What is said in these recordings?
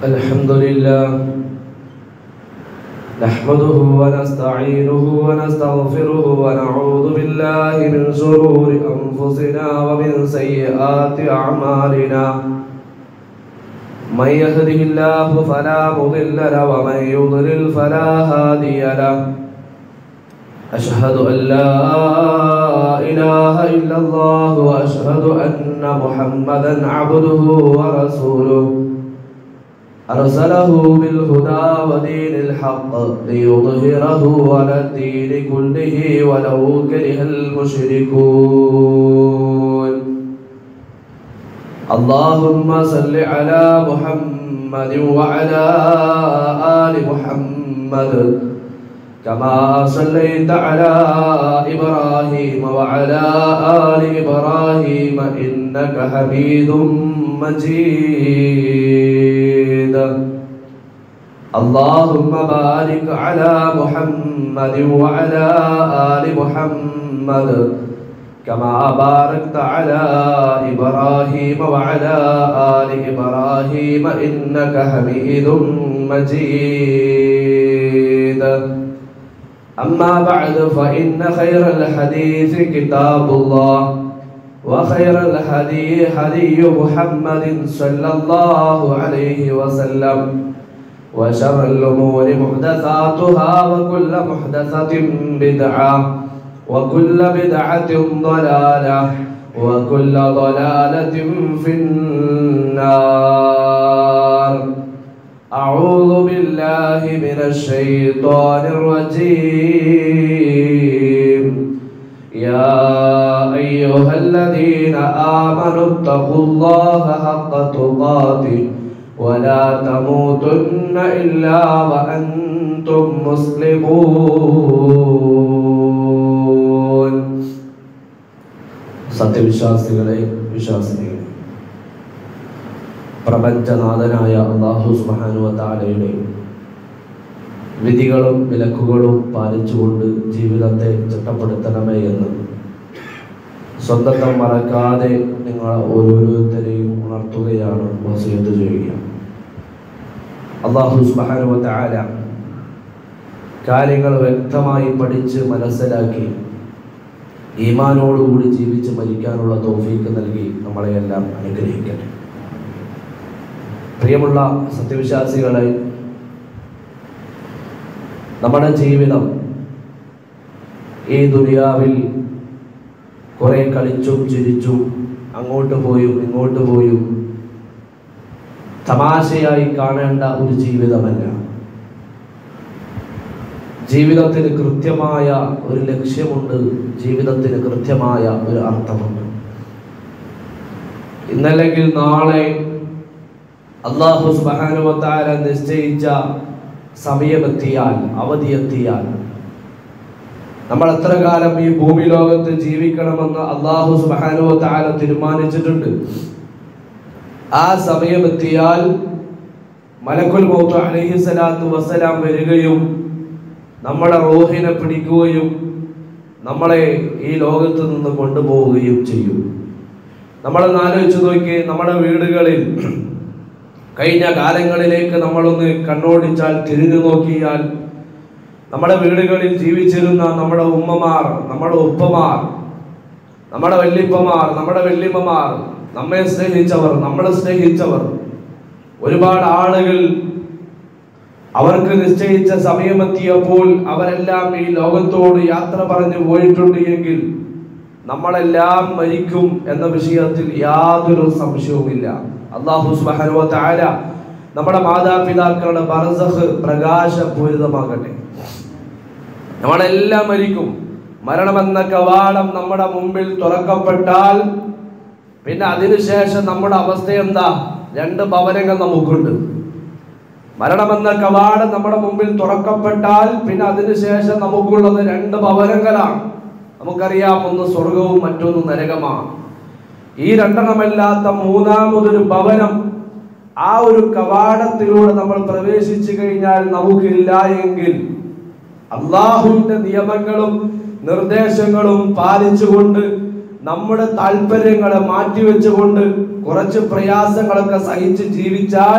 الحمد لله نحمده ونستعينه ونستغفره ونعوذ بالله من شرور أنفسنا ومن سيئات أعمالنا من يهده الله فلا مضل له ومن يضلل فلا هادي له أشهد أن لا إله إلا الله وأشهد أن محمدا عبده ورسوله أرسله بالهدى ودين الحق ليظهره على الدين كله ولو كره المشركون اللهم صل على محمد وعلى آل محمد كما صليت على إبراهيم وعلى آل إبراهيم إنك حميد مجيد اللهم بارك على محمد وعلى آل محمد كما باركت على إبراهيم وعلى آل إبراهيم إنك حميد مجيد أما بعد فإن خير الحديث كتاب الله وخير الهدي هدي محمد صلى الله عليه وسلم وشر الأمور محدثاتها وكل محدثة بدعة وكل بدعة ضلالة وكل ضلالة في النار أعوذ بالله من الشيطان الرجيم يا أيها الذين آمنوا اتقوا الله حق تقاته ولا تموتن إلا وأنتم مسلمون സത്യവിശ്വാസികളെ വിശ്വാസികളെ പ്രപഞ്ചനാഥനായ അള്ളാഹു സുബാനുവത്താലയുടെ വിധികളും വിലക്കുകളും പാലിച്ചുകൊണ്ട് ജീവിതത്തെ ചിട്ടപ്പെടുത്തണമേ എന്ന് സ്വന്തത്തെ മറക്കാതെ നിങ്ങൾ ഓരോരുത്തരെയും ഉണർത്തുകയാണ് വസീത്ത് ചെയ്യുക അള്ളാഹു സുബാനുവത്താല കാര്യങ്ങൾ വ്യക്തമായി പഠിച്ച് മനസ്സിലാക്കി ഈമാനോടുകൂടി ജീവിച്ച് മരിക്കാനുള്ള തോഫീക്ക് നൽകി നമ്മളെയെല്ലാം അനുഗ്രഹിക്കട്ടെ പ്രിയമുള്ള സത്യവിശ്വാസികളെ നമ്മുടെ ജീവിതം ഈ ദുനിയാവിൽ കുറെ കളിച്ചും ചിരിച്ചും അങ്ങോട്ട് പോയും ഇങ്ങോട്ട് പോയും തമാശയായി കാണേണ്ട ഒരു ജീവിതമല്ല ജീവിതത്തിന് കൃത്യമായ ഒരു ലക്ഷ്യമുണ്ട് ജീവിതത്തിന് കൃത്യമായ ഒരു അർത്ഥമുണ്ട് ഇന്നല്ലെങ്കിൽ നാളെ അള്ളാഹു സുബാനുവത്താര നിശ്ചയിച്ച സമയമെത്തിയാൽ അവധിയെത്തിയാൽ നമ്മൾ എത്ര കാലം ഈ ഭൂമി ലോകത്ത് ജീവിക്കണമെന്ന് അള്ളാഹു സുബാനുവത്താര തീരുമാനിച്ചിട്ടുണ്ട് ആ സമയമെത്തിയാൽ മലക്കുൽ മൗത്ത് അലഹി സ്വലാത്തു വസ്സലാം വരികയും നമ്മളെ റോഹിനെ പിടിക്കുകയും നമ്മളെ ഈ ലോകത്ത് നിന്ന് കൊണ്ടുപോവുകയും ചെയ്യും നമ്മളൊന്ന് ആലോചിച്ച് നോക്കി നമ്മുടെ വീടുകളിൽ കഴിഞ്ഞ കാലങ്ങളിലേക്ക് നമ്മളൊന്ന് കണ്ണോടിച്ചാൽ തിരിഞ്ഞു നോക്കിയാൽ നമ്മുടെ വീടുകളിൽ ജീവിച്ചിരുന്ന നമ്മുടെ ഉമ്മമാർ നമ്മുടെ ഉപ്പമാർ നമ്മുടെ വല്യപ്പമാർ നമ്മുടെ വല്യമ്മമാർ നമ്മെ സ്നേഹിച്ചവർ നമ്മളെ സ്നേഹിച്ചവർ ഒരുപാട് ആളുകൾ അവർക്ക് നിശ്ചയിച്ച സമയമെത്തിയപ്പോൾ അവരെല്ലാം ഈ ലോകത്തോട് യാത്ര പറഞ്ഞു പോയിട്ടുണ്ട് എങ്കിൽ നമ്മളെല്ലാം മരിക്കും എന്ന വിഷയത്തിൽ യാതൊരു സംശയവുമില്ല അള്ളാഹു സുബാനുവ താര നമ്മുടെ മാതാപിതാക്കളുടെ ബർസഖ് പ്രകാശപൂരിതമാകട്ടെ നമ്മളെല്ലാം മരിക്കും മരണമെന്ന കവാടം നമ്മുടെ മുമ്പിൽ തുറക്കപ്പെട്ടാൽ പിന്നെ അതിനുശേഷം നമ്മുടെ അവസ്ഥ എന്താ രണ്ട് ഭവനങ്ങൾ നമുക്കുണ്ട് മരണമെന്ന കവാടം നമ്മുടെ മുമ്പിൽ തുറക്കപ്പെട്ടാൽ പിന്നെ അതിനുശേഷം നമുക്കുള്ളത് രണ്ട് ഭവനങ്ങളാണ് നമുക്കറിയാം ഒന്ന് സ്വർഗവും മറ്റൊന്ന് നരകമാണ് ഈ രണ്ടെണ്ണമല്ലാത്ത മൂന്നാമതൊരു ഭവനം ആ ഒരു കവാടത്തിലൂടെ നമ്മൾ പ്രവേശിച്ചു കഴിഞ്ഞാൽ നമുക്കില്ല എങ്കിൽ അള്ളാഹുവിന്റെ നിയമങ്ങളും നിർദ്ദേശങ്ങളും പാലിച്ചുകൊണ്ട് നമ്മുടെ താല്പര്യങ്ങളെ മാറ്റിവെച്ചുകൊണ്ട് കുറച്ച് പ്രയാസങ്ങളൊക്കെ സഹിച്ച് ജീവിച്ചാൽ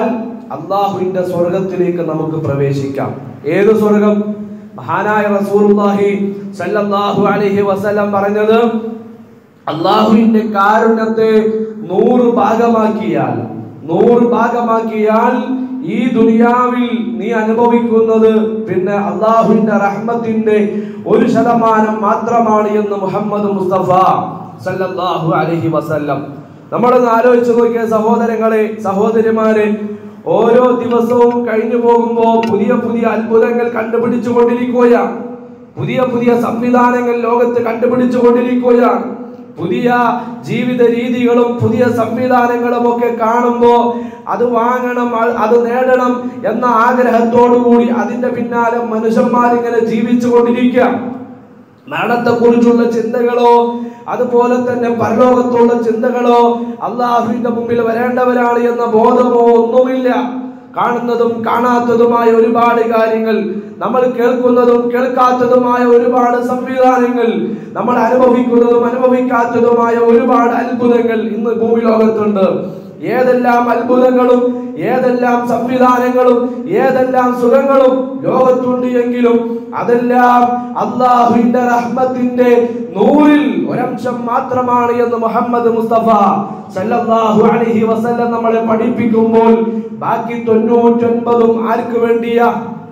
അള്ളാഹുവിന്റെ സ്വർഗത്തിലേക്ക് നമുക്ക് പ്രവേശിക്കാം ഏത് സ്വർഗം മഹാനായ റസൂലുള്ളാഹി സല്ലല്ലാഹു അലൈഹി വസല്ലം പറഞ്ഞത് അള്ളാഹുവിന്റെ കാരുണ്യത്തെ നൂറ് ഭാഗമാക്കിയാൽ നൂറ് ഭാഗമാക്കിയാൽ ഈ ദുനിയാവിൽ നീ അനുഭവിക്കുന്നത് പിന്നെ അള്ളാഹുവിന്റെ റഹ്മത്തിന്റെ ഒരു ശതമാനം മാത്രമാണ് എന്ന് മുഹമ്മദ് മുസ്തഫ സല്ലല്ലാഹു അലൈഹി വസല്ലം നമ്മളൊന്ന് ആലോചിച്ച് നോക്കിയ സഹോദരങ്ങളെ സഹോദരിമാരെ ഓരോ ദിവസവും കഴിഞ്ഞു പോകുമ്പോൾ പുതിയ പുതിയ അത്ഭുതങ്ങൾ കണ്ടുപിടിച്ചു കൊണ്ടിരിക്കുകയാണ് പുതിയ പുതിയ സംവിധാനങ്ങൾ ലോകത്ത് കണ്ടുപിടിച്ചു കൊണ്ടിരിക്കുകയാണ് പുതിയ ജീവിത രീതികളും പുതിയ സംവിധാനങ്ങളും ഒക്കെ കാണുമ്പോൾ അത് വാങ്ങണം അ- അത് നേടണം എന്ന ആഗ്രഹത്തോടു കൂടി അതിന്റെ പിന്നാലെ മനുഷ്യന്മാരിങ്ങനെ ജീവിച്ചു കൊണ്ടിരിക്കുക മരണത്തെക്കുറിച്ചുള്ള ചിന്തകളോ അതുപോലെ തന്നെ പരലോകത്തുള്ള ചിന്തകളോ അള്ളാഹുവിന്റെ മുമ്പിൽ വരേണ്ടവരാണ് എന്ന ബോധമോ ഒന്നുമില്ല കാണുന്നതും കാണാത്തതുമായ ഒരുപാട് കാര്യങ്ങൾ നമ്മൾ കേൾക്കുന്നതും കേൾക്കാത്തതുമായ ഒരുപാട് സംവിധാനങ്ങൾ നമ്മൾ അനുഭവിക്കുന്നതും അനുഭവിക്കാത്തതുമായ ഒരുപാട് അത്ഭുതങ്ങൾ ഇന്ന് ഭൂമി ലോകത്തുണ്ട് ഏതെല്ലാം അത്ഭുതങ്ങളും ഏതെല്ലാം സംവിധാനങ്ങളും ഏതെല്ലാം സുഖങ്ങളും ലോകത്തുണ്ട് എങ്കിലും അതെല്ലാം അള്ളാഹുവിന്റെ റഹ്മത്തിന്റെ നൂറിൽ ഒരംശം മാത്രമാണ് എന്ന് മുഹമ്മദ് മുസ്തഫ സല്ലല്ലാഹു അലൈഹി വസല്ലം നമ്മളെ പഠിപ്പിക്കുമ്പോൾ ബാക്കി തൊണ്ണൂറ്റൊൻപതും ആർക്ക് വേണ്ടിയാ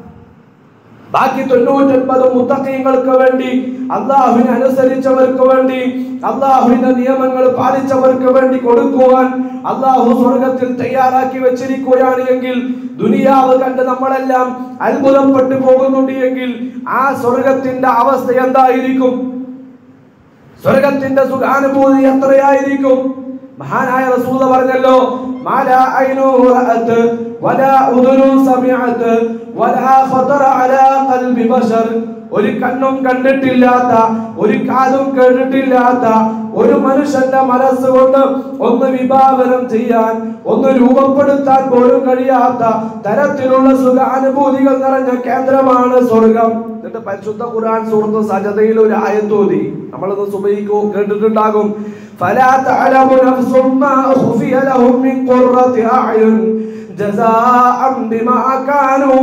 ബാക്കി തൊണ്ണൂറ്റൊൻപത് മുത്തക്കീങ്ങൾക്ക് വേണ്ടി അള്ളാഹുവിനെ അനുസരിച്ചവർക്ക് വേണ്ടി അള്ളാഹുവിന്റെ നിയമങ്ങൾ പാലിച്ചവർക്ക് വേണ്ടി കൊടുക്കുവാൻ അള്ളാഹു സ്വർഗത്തിൽ തയ്യാറാക്കി വെച്ചിരിക്കുകയാണ് എങ്കിൽ ദുനിയാവ് കണ്ട് നമ്മളെല്ലാം അത്ഭുതപ്പെട്ടു പോകുന്നുണ്ട് എങ്കിൽ ആ സ്വർഗത്തിന്റെ അവസ്ഥ എന്തായിരിക്കും സ്വർഗത്തിന്റെ സുഖാനുഭൂതി എത്രയായിരിക്കും മഹാനായ റസൂല പറഞ്ഞല്ലോ മാല ഐനു റഅത്ത് വലാ ഉദുനു സമിഅത്ത് വലാ ഖതറ അലാ ഖൽബി ബശർ ഒരു കണ്ണും കണ്ടിട്ടില്ലാത്ത ഒരു കാതും കേട്ടിട്ടില്ലാത്ത ഒരു മനുഷ്യന്റെ മനസ്സുകൊണ്ട് ഒന്ന് വിഭാവനം ചെയ്യാൻ ഒന്ന് രൂപപ്പെടുത്താൻ പോലും കഴിയാത്ത തരത്തിലുള്ള സുഖ അനുഭൂതികൾ നിറഞ്ഞ കേന്ദ്രമാണ് സ്വർഗം എന്നിട്ട് പരിശുദ്ധ ഖുർആൻ സൂറത്ത് സജതയിൽ ഒരു ആയത്തോതി നമ്മളിത് സുബൈക്കോ കേട്ടിട്ടുണ്ടാകും فلا تعلم نفس ما أخفي لهم من قرة أعين جزاء بما كانوا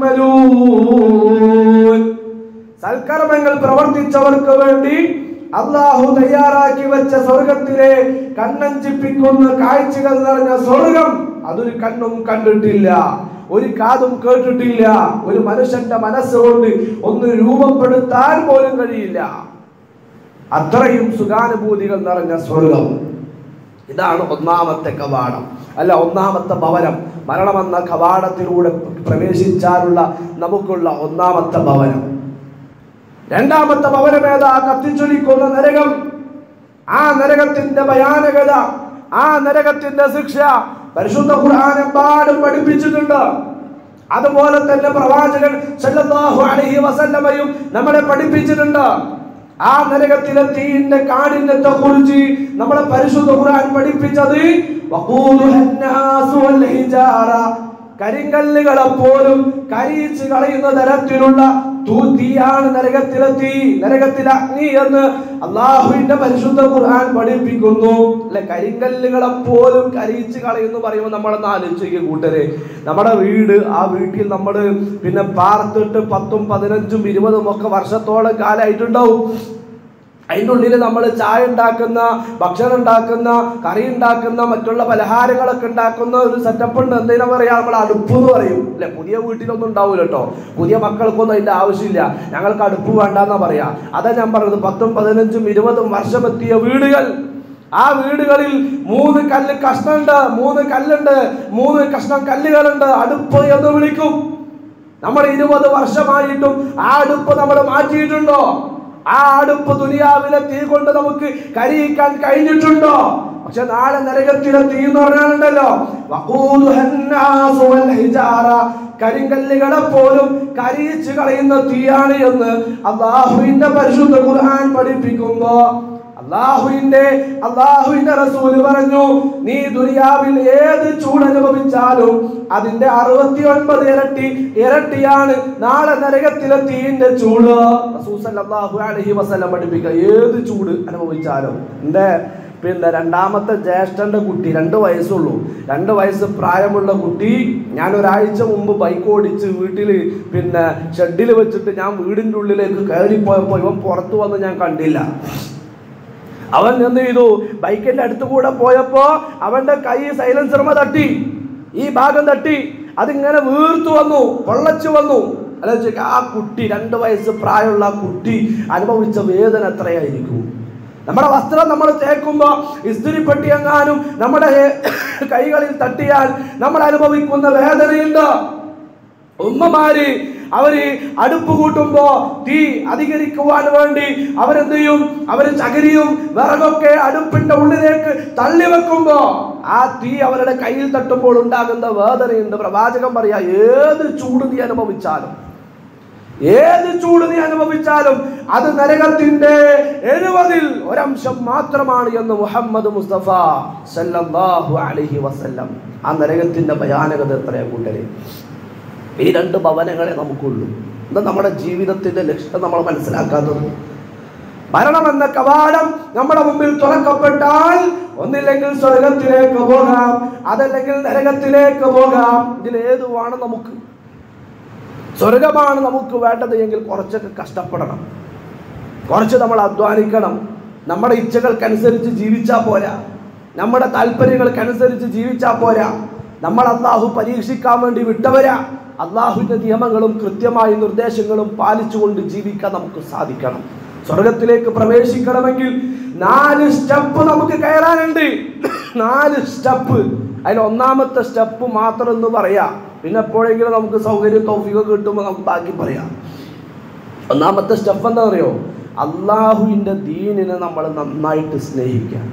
يعملون സൽക്കർമ്മങ്ങൾ പ്രവർത്തിച്ചവർക്ക് വേണ്ടി അള്ളാഹു തയ്യാറാക്കി വെച്ച സ്വർഗത്തിലെ കണ്ണഞ്ചിപ്പിക്കുന്ന കാഴ്ചകൾ നിറഞ്ഞ സ്വർഗം അതൊരു കണ്ണും കണ്ടിട്ടില്ല ഒരു കാതും കേട്ടിട്ടില്ല ഒരു മനുഷ്യന്റെ മനസ്സുകൊണ്ട് ഒന്ന് രൂപപ്പെടുത്താൻ പോലും കഴിയില്ല അത്രയും സുഖാനുഭൂതികൾ നിറഞ്ഞ സ്വർഗം ഇതാണ് ഒന്നാമത്തെ കവാടം അല്ല ഒന്നാമത്തെ ഭവനം മരണമെന്ന കവാടത്തിലൂടെ പ്രവേശിച്ചാലുള്ള നമുക്കുള്ള ഒന്നാമത്തെ ഭവനം രണ്ടാമത്തെ ഭവനം ഏതാ കത്തിച്ചൊലിക്കുന്ന നരകം ആ നരകത്തിന്റെ ഭയാനകത ആ നരകത്തിന്റെ ശിക്ഷ പരിശുദ്ധ ഖുർആാനെമ്പാടും പഠിപ്പിച്ചിട്ടുണ്ട് അതുപോലെ തന്നെ പ്രവാചകൻ സല്ലല്ലാഹു അലൈഹി വസല്ലമയും നമ്മളെ പഠിപ്പിച്ചിട്ടുണ്ട് ആ നരകത്തിലെ തീയിന്റെ കാഠിന്യത്തെ കുറിച്ച് നമ്മളെ പരിശുദ്ധ ഖുർആൻ പഠിപ്പിച്ചത് വഖൂലുഹന്നാസു വൽ ഹിജാറ കരിങ്കല്ലുകളെ പോലും കരിയിച്ച് കളയുന്ന തരത്തിലുള്ള തൂത്തിയാണ് നരകത്തിലെ തീ നരകത്തിലെ അഗ്നി എന്ന് അള്ളാഹുവിന്റെ പരിശുദ്ധ ഖുർആൻ പഠിപ്പിക്കുന്നു അല്ലെ കരിങ്കല്ലുകളെ പോലും കരിയിച്ച് കളയുന്നു പറയുമ്പോൾ നമ്മളൊന്ന് ആലോചിക്കുക കൂട്ടരെ നമ്മുടെ വീട് ആ വീട്ടിൽ നമ്മൾ പിന്നെ പാർത്തിട്ട് പത്തും പതിനഞ്ചും ഇരുപതും ഒക്കെ വർഷത്തോളം കാലമായിട്ടുണ്ടാവും അതിൻ്റെ ഉള്ളിൽ നമ്മൾ ചായ ഉണ്ടാക്കുന്ന ഭക്ഷണം ഉണ്ടാക്കുന്ന കറി ഉണ്ടാക്കുന്ന മറ്റുള്ള പലഹാരങ്ങളൊക്കെ ഉണ്ടാക്കുന്ന ഒരു സെറ്റപ്പ് ഉണ്ട് എന്തിനാ പറയാ നമ്മൾ അടുപ്പ് എന്ന് പറയും അല്ലെ പുതിയ വീട്ടിലൊന്നും ഉണ്ടാവില്ല കേട്ടോ പുതിയ മക്കൾക്കൊന്നും അതിന്റെ ആവശ്യമില്ല ഞങ്ങൾക്ക് അടുപ്പ് വേണ്ടെന്നാ പറയാ അതാ ഞാൻ പറഞ്ഞത് പത്തും പതിനഞ്ചും ഇരുപതും വർഷം എത്തിയ വീടുകൾ ആ വീടുകളിൽ മൂന്ന് കല്ല് കഷ്ണമുണ്ട് മൂന്ന് കല്ലുണ്ട് മൂന്ന് കഷ്ണം കല്ലുകളുണ്ട് അടുപ്പ് എന്ന് വിളിക്കും നമ്മൾ ഇരുപത് വർഷമായിട്ടും ആ അടുപ്പ് നമ്മൾ മാറ്റിയിട്ടുണ്ടോ ആ അടുപ്പ് ദുനിയാവിലെ തീ കൊണ്ട് നമുക്ക് കരിയിക്കാൻ കഴിഞ്ഞിട്ടുണ്ടോ പക്ഷെ നാളെ നരകത്തിലെ തീ എന്ന് പറഞ്ഞാലുണ്ടല്ലോ വഖൂലുഹന്നാസു വൽ ഹിജാറ കരിങ്കല്ലുകളെ പോലും കരിയിച്ച് കളയുന്ന തീയാണ് എന്ന് അള്ളാഹുവിന്റെ പരിശുദ്ധ ഖുർആൻ പഠിപ്പിക്കുമ്പോ അള്ളാഹുവിന്റെ അള്ളാഹുവിന്റെ റസൂല് പറഞ്ഞു നീ ദുനിയാവിൽ ഏത് ചൂട് അനുഭവിച്ചാലും അതിന്റെ അറുപത്തി ഒൻപത് ഇരട്ടി ഇരട്ടിയാണ് നാളെ നരകത്തിലെ തീന്റെ ചൂട് റസൂൽ സല്ലല്ലാഹു അലൈഹി വസല്ലം പഠിപ്പിക്കുക ഏത് ചൂട് അനുഭവിച്ചാലും എന്റെ പിന്നെ രണ്ടാമത്തെ ജ്യേഷ്ഠൻ്റെ കുട്ടി രണ്ട് വയസ്സുള്ളൂ രണ്ട് വയസ്സ് പ്രായമുള്ള കുട്ടി ഞാൻ ഒരാഴ്ച മുമ്പ് ബൈക്ക് ഓടിച്ച് വീട്ടിൽ പിന്നെ ഷെഡിൽ വെച്ചിട്ട് ഞാൻ വീടിൻ്റെ ഉള്ളിലേക്ക് കയറിപ്പോയപ്പോൾ ഇവൻ പുറത്തു വന്ന് ഞാൻ കണ്ടില്ല അവൻ എന്ത് ചെയ്തു ബൈക്കിന്റെ അടുത്ത് കൂടെ പോയപ്പോ അവന്റെ കൈ സൈലൻസർമ തട്ടി ഈ ഭാഗം തട്ടി അതിങ്ങനെ വീർത്തു വന്നു പൊള്ളച്ചു വന്നു അല്ല ചോദിക്കുക ആ കുട്ടി രണ്ട് വയസ്സ് പ്രായമുള്ള ആ കുട്ടി അനുഭവിച്ച വേദന എത്രയായിരിക്കും നമ്മുടെ വസ്ത്രം നമ്മൾ തേക്കുമ്പോ ഇസ്തിരിപ്പെട്ടി എങ്ങാനും നമ്മുടെ കൈകളിൽ തട്ടിയാൽ നമ്മൾ അനുഭവിക്കുന്ന വേദനയുണ്ട് ഉമ്മമാര് അവര് അടുപ്പ് കൂട്ടുമ്പോ തീ അധികരിക്കുവാൻ വേണ്ടി അവരെന്ത് ചെയ്യും അവര് ചകിരിയും വിറകൊക്കെ അടുപ്പിന്റെ ഉള്ളിലേക്ക് തള്ളി വെക്കുമ്പോ ആ തീ അവരുടെ കയ്യിൽ തട്ടുമ്പോൾ ഉണ്ടാകുന്ന വേദനയുണ്ട് പ്രവാചകൻ പറയാ ഏത് ചൂട് നീ അനുഭവിച്ചാലും ഏത് ചൂട് നീ അനുഭവിച്ചാലും അത് നരകത്തിന്റെ എഴുപതിൽ ഒരംശം മാത്രമാണ് എന്ന് മുഹമ്മദ് മുസ്തഫ സല്ലല്ലാഹു അലൈഹി വസല്ലം ആ നരകത്തിന്റെ ഭയാനകത എത്രയാ കൂട്ടരെ ഈ രണ്ട് ഭവനങ്ങളെ നമുക്കുള്ളൂ ഇത് നമ്മുടെ ജീവിതത്തിന്റെ ലക്ഷ്യം നമ്മൾ മനസ്സിലാക്കാത്തത് മരണം എന്ന കവാടം നമ്മുടെ മുമ്പിൽ തുറക്കപ്പെട്ടാൽ ഒന്നില്ലെങ്കിൽ സ്വർഗത്തിലേക്ക് പോകാം അതല്ലെങ്കിൽ നരകത്തിലേക്ക് പോകാം ഇതിലേതുവാണ് നമുക്ക് സ്വർഗമാണ് നമുക്ക് വേണ്ടത് എങ്കിൽ കുറച്ചൊക്കെ കഷ്ടപ്പെടണം കുറച്ച് നമ്മൾ അധ്വാനിക്കണം നമ്മുടെ ഇച്ഛകൾക്കനുസരിച്ച് ജീവിച്ചാൽ പോരാ നമ്മുടെ താല്പര്യങ്ങൾക്കനുസരിച്ച് ജീവിച്ചാൽ പോരാ നമ്മൾ അള്ളാഹു പരീക്ഷിക്കാൻ വേണ്ടി വിട്ടവരാ അള്ളാഹുവിൻ്റെ നിയമങ്ങളും കൃത്യമായ നിർദ്ദേശങ്ങളും പാലിച്ചുകൊണ്ട് ജീവിക്കാൻ നമുക്ക് സാധിക്കണം സ്വർഗത്തിലേക്ക് പ്രവേശിക്കണമെങ്കിൽ നാല് സ്റ്റെപ്പ് നമുക്ക് കയറാനുണ്ട് നാല് സ്റ്റെപ്പ് അതിൽ ഒന്നാമത്തെ സ്റ്റെപ്പ് മാത്രം എന്ന് പറയാം പിന്നെ എപ്പോഴെങ്കിലും നമുക്ക് സൗകര്യം തൗഫിക കിട്ടുമ്പോൾ നമുക്ക് ബാക്കി പറയാം ഒന്നാമത്തെ സ്റ്റെപ്പ് എന്താ അറിയോ അള്ളാഹുവിൻ്റെ ദീനിനെ നമ്മൾ നന്നായിട്ട് സ്നേഹിക്കാം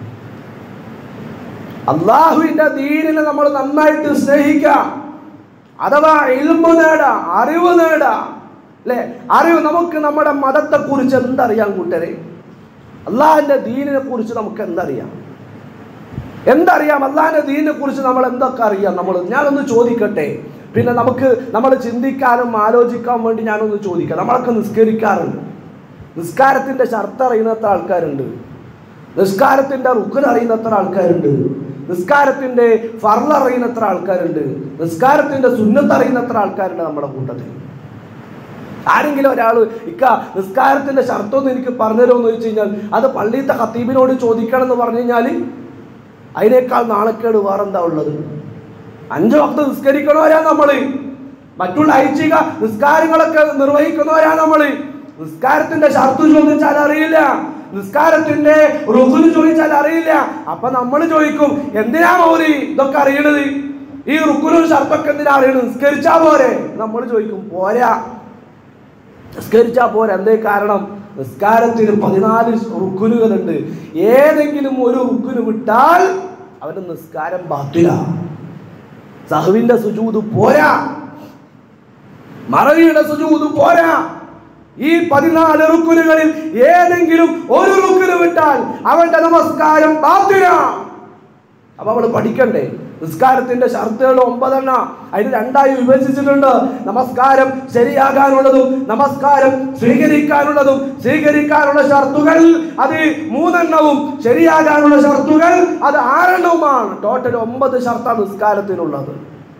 അള്ളാഹുവിൻ്റെ ദീനിനെ നമ്മൾ നന്നായിട്ട് സ്നേഹിക്കാം അഥവാ ഇൽമു നേടാ അറിവ് നേടാ അല്ലേ അറിവ് നമുക്ക് നമ്മുടെ മതത്തെക്കുറിച്ച് എന്തറിയാം കൂട്ടരെ അള്ളാഹിൻ്റെ ദീനിനെ കുറിച്ച് നമുക്ക് എന്തറിയാം എന്തറിയാം അള്ളാഹിൻ്റെ ദീനിനെ കുറിച്ച് നമ്മൾ എന്തൊക്കെ അറിയാം നമ്മൾ ഞാനൊന്ന് ചോദിക്കട്ടെ പിന്നെ നമുക്ക് നമ്മൾ ചിന്തിക്കാനും ആലോചിക്കാൻ വേണ്ടി ഞാനൊന്ന് ചോദിക്കാം നമ്മളൊക്കെ നിസ്കരിക്കാറുണ്ട് നിസ്കാരത്തിൻ്റെ ഷർത്ത് അറിയുന്ന എത്ര ആൾക്കാരുണ്ട് നിസ്കാരത്തിൻ്റെ റുക്കൻ അറിയുന്ന എത്ര ആൾക്കാരുണ്ട് നിസ്കാരത്തിൻ്റെ ഫർൾ അറിയുന്ന എത്ര ആൾക്കാരുണ്ട് നിസ്കാരത്തിൻ്റെ സുന്നത്ത് അറിയുന്ന എത്ര ആൾക്കാരുണ്ട് നമ്മുടെ കൂട്ടത്തിൽ ആരെങ്കിലും ഒരാൾ ഇക്ക നിസ്കാരത്തിന്റെ ഷർത്തൊന്ന് എനിക്ക് പറഞ്ഞു തരുമോ എന്ന് ചോദിച്ചു കഴിഞ്ഞാൽ അത് പള്ളിയത്തെ ഖത്തീബിനോട് ചോദിക്കണം എന്ന് പറഞ്ഞു കഴിഞ്ഞാൽ അതിനേക്കാൾ നാണക്കേട് വേറെന്താ ഉള്ളത് അഞ്ചു വക്ത് നിസ്കരിക്കണവരാ നമ്മള് മറ്റുള്ള ഐച്ഛിക നിസ്കാരങ്ങളൊക്കെ നിർവഹിക്കുന്നവരാ നമ്മള് നിസ്കാരത്തിന്റെ ഷർത്ത് ചോദിച്ചാൽ അറിയില്ല നിസ്കാരത്തിന്റെ റുസുന് ചോദിച്ചാൽ അറിയില്ല അപ്പൊ നമ്മൾ ചോദിക്കും എന്തിനാ മൗലി ഇതൊക്കെ അറിയണത് ഈ റുക്കുനും ഷർത്തൊക്കെ എന്തിനാ അറിയണത് നിസ്കരിച്ചാ പോരെ നമ്മൾ ചോദിക്കും പോരാ നിസ്കരിച്ചാ പോരാ എന്തേ കാരണം നിസ്കാരത്തിന് പതിനാല് റുക്കുനുകളുണ്ട് ഏതെങ്കിലും ഒരു റുക്കുന് വിട്ടാൽ അവന്റെ നിസ്കാരം ബാത്തില സഹുവിന്റെ സുജൂത് പോരാ മറവിയുടെ സുജൂത് പോരാ ഈ പതിനാല് റുക്കുനുകളിൽ ഏതെങ്കിലും ഒരു റുക്കുന് വിട്ടാൽ അവന്റെ നമസ്കാരം ബാത്തില അപ്പൊ അവള് പഠിക്കണ്ടേ നിസ്കാരത്തിന്റെ ഷർത്തുകൾ ഒമ്പതെണ്ണ അതിന് രണ്ടായി വിഭജിച്ചിട്ടുണ്ട് നമസ്കാരം ശരിയാകാനുള്ളതും നമസ്കാരം സ്വീകരിക്കാനുള്ളതും സ്വീകരിക്കാനുള്ള ഷർത്തുകൾ അത് മൂന്നെണ്ണവും ശരിയാകാനുള്ള ഷർത്തുകൾ അത് ആറെണ്ണവുമാണ് ടോട്ടൽ ഒമ്പത് ഷർത്താണ് നിസ്കാരത്തിനുള്ളത്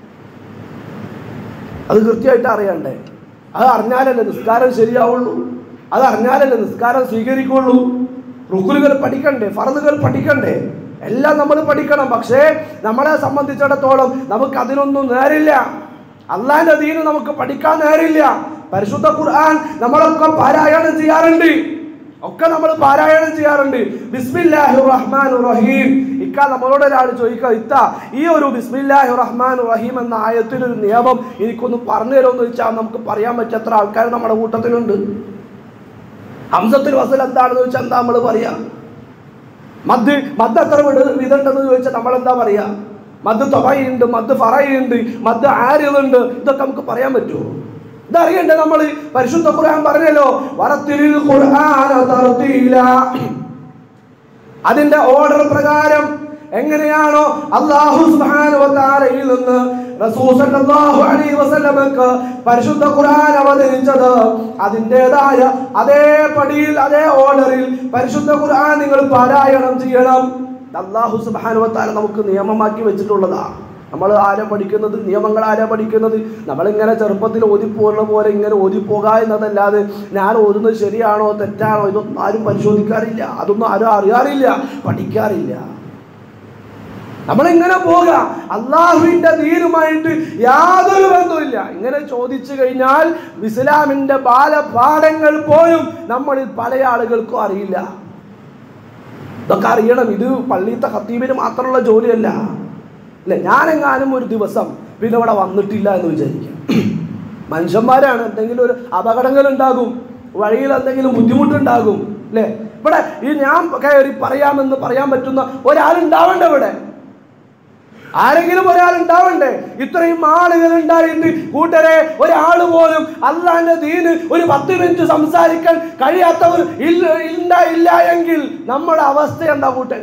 അത് കൃത്യമായിട്ട് അറിയണ്ടേ അത് അറിഞ്ഞാലല്ലേ നിസ്കാരം ശരിയാവുള്ളൂ അത് അറിഞ്ഞാലല്ലേ നിസ്കാരം സ്വീകരിക്കുള്ളൂ റുക്കുലുകൾ പഠിക്കണ്ടേ ഫറലുകൾ പഠിക്കണ്ടേ എല്ലാം നമ്മൾ പഠിക്കണം പക്ഷേ നമ്മളെ സംബന്ധിച്ചിടത്തോളം നമുക്ക് അതിനൊന്നും നേരില്ല അള്ളാന്റെ ദീന് നമുക്ക് പഠിക്കാൻ നേരില്ല പരിശുദ്ധ ഖുർആൻ നമ്മളൊക്കെ പാരായണം ചെയ്യാറുണ്ട് ഒക്കെ നമ്മൾ പാരായണം ചെയ്യാറുണ്ട് ബിസ്മില്ലാഹി റഹ്മാൻ റഹീം ഇക്ക നമ്മളോട് ഒരാൾ ചോദിക്കുക ഇത്ത ഈ ഒരു ബിസ്മില്ലാഹി റഹ്മാൻ റഹീം എന്ന ആയത്തിലൊരു നിയമം എനിക്കൊന്ന് പറഞ്ഞു തരുമെന്ന് ചോദിച്ചാൽ നമുക്ക് പറയാൻ പറ്റത്ര ആൾക്കാർ നമ്മുടെ കൂട്ടത്തിലുണ്ട് ഹംസത്തിൽ വസൽ എന്താണെന്ന് ചോദിച്ചാൽ എന്താ നമ്മൾ പറയാ മദ് മദ് എത്ര വിട വിധുണ്ടെന്ന് ചോദിച്ചാൽ നമ്മൾ എന്താ പറയാ മദ് തൊറയുണ്ട് മദ് ഫറയുണ്ട് മദ് ആര്യതുണ്ട് ഇതൊക്കെ നമുക്ക് പറയാൻ പറ്റുമോ ഇതറിയണ്ടേ നമ്മൾ പരിശുദ്ധ ഖുർആൻ പറഞ്ഞല്ലോ വറത്തിരിൽ ഖുർആന തർത്തീല അതിന്റെ ഓർഡർ പ്രകാരം എങ്ങനെയാണോ അള്ളാഹു സുബ്ഹാനഹു വ തആലയിൽ നിന്ന് റസൂൽ സല്ലല്ലാഹു അലൈഹി വസല്ലമക്ക് പരിശുദ്ധ ഖുർആൻ അവതരിച്ചത് അതിൻ്റെതായ അതേ പടിയിൽ അതേ ഓർഡറിൽ പരിശുദ്ധ ഖുർആൻ നിങ്ങൾ പാരായണം ചെയ്യണം അള്ളാഹു സുബാനുവത്താല നമുക്ക് നിയമമാക്കി വെച്ചിട്ടുള്ളതാ നമ്മൾ ആരാ പഠിക്കുന്നത് നിയമങ്ങൾ ആരാ പഠിക്കുന്നത് നമ്മളിങ്ങനെ ചെറുപ്പത്തിൽ ഓതിപ്പോകുന്ന പോലെ ഇങ്ങനെ ഓതിപ്പോക എന്നതല്ലാതെ ഞാൻ ഓതുന്നത് ശരിയാണോ തെറ്റാണോ ഇതൊന്നും ആരും പരിശോധിക്കാറില്ല അതൊന്നും ആരും അറിയാറില്ല പഠിക്കാറില്ല നമ്മളിങ്ങനെ പോക അള്ളാഹുവിന്റെ ദീനുമായിട്ട് യാതൊരു ബന്ധവുമില്ല ഇങ്ങനെ ചോദിച്ചു കഴിഞ്ഞാൽ ഇസ്ലാമിന്റെ ബാലപാഠങ്ങൾ പോലും നമ്മളിൽ പല ആളുകൾക്കും അറിയില്ല ഇതൊക്കെ അറിയണം ഇത് പള്ളിയത്തെ ഖത്തീബിന് മാത്രമുള്ള ജോലിയല്ല അല്ലെ ഞാനെങ്ങാനും ഒരു ദിവസം പിന്നെ ഇവിടെ വന്നിട്ടില്ല എന്ന് വിചാരിക്കാം മനുഷ്യന്മാരാണ് എന്തെങ്കിലും ഒരു അപകടങ്ങൾ ഉണ്ടാകും വഴിയിൽ എന്തെങ്കിലും ബുദ്ധിമുട്ടുണ്ടാകും അല്ലേ ഇവിടെ ഈ ഞാൻ കയറി പറയാമെന്ന് പറയാൻ പറ്റുന്ന ഒരാളുണ്ടാവണ്ട ഇവിടെ ആരെങ്കിലും ഒരാൾ ഉണ്ടാവണ്ടേ ഇത്രയും ആളുകൾ ഉണ്ടായിട്ട് കൂട്ടരെ ഒരാൾ പോലും അള്ളാന്റെ ദീന് ഒരു പത്ത് മിനിറ്റ് സംസാരിക്കാൻ കഴിയാത്തവർ ഇല്ല ഇല്ല ഇല്ല എങ്കിൽ നമ്മുടെ അവസ്ഥ എന്താ കൂട്ടരെ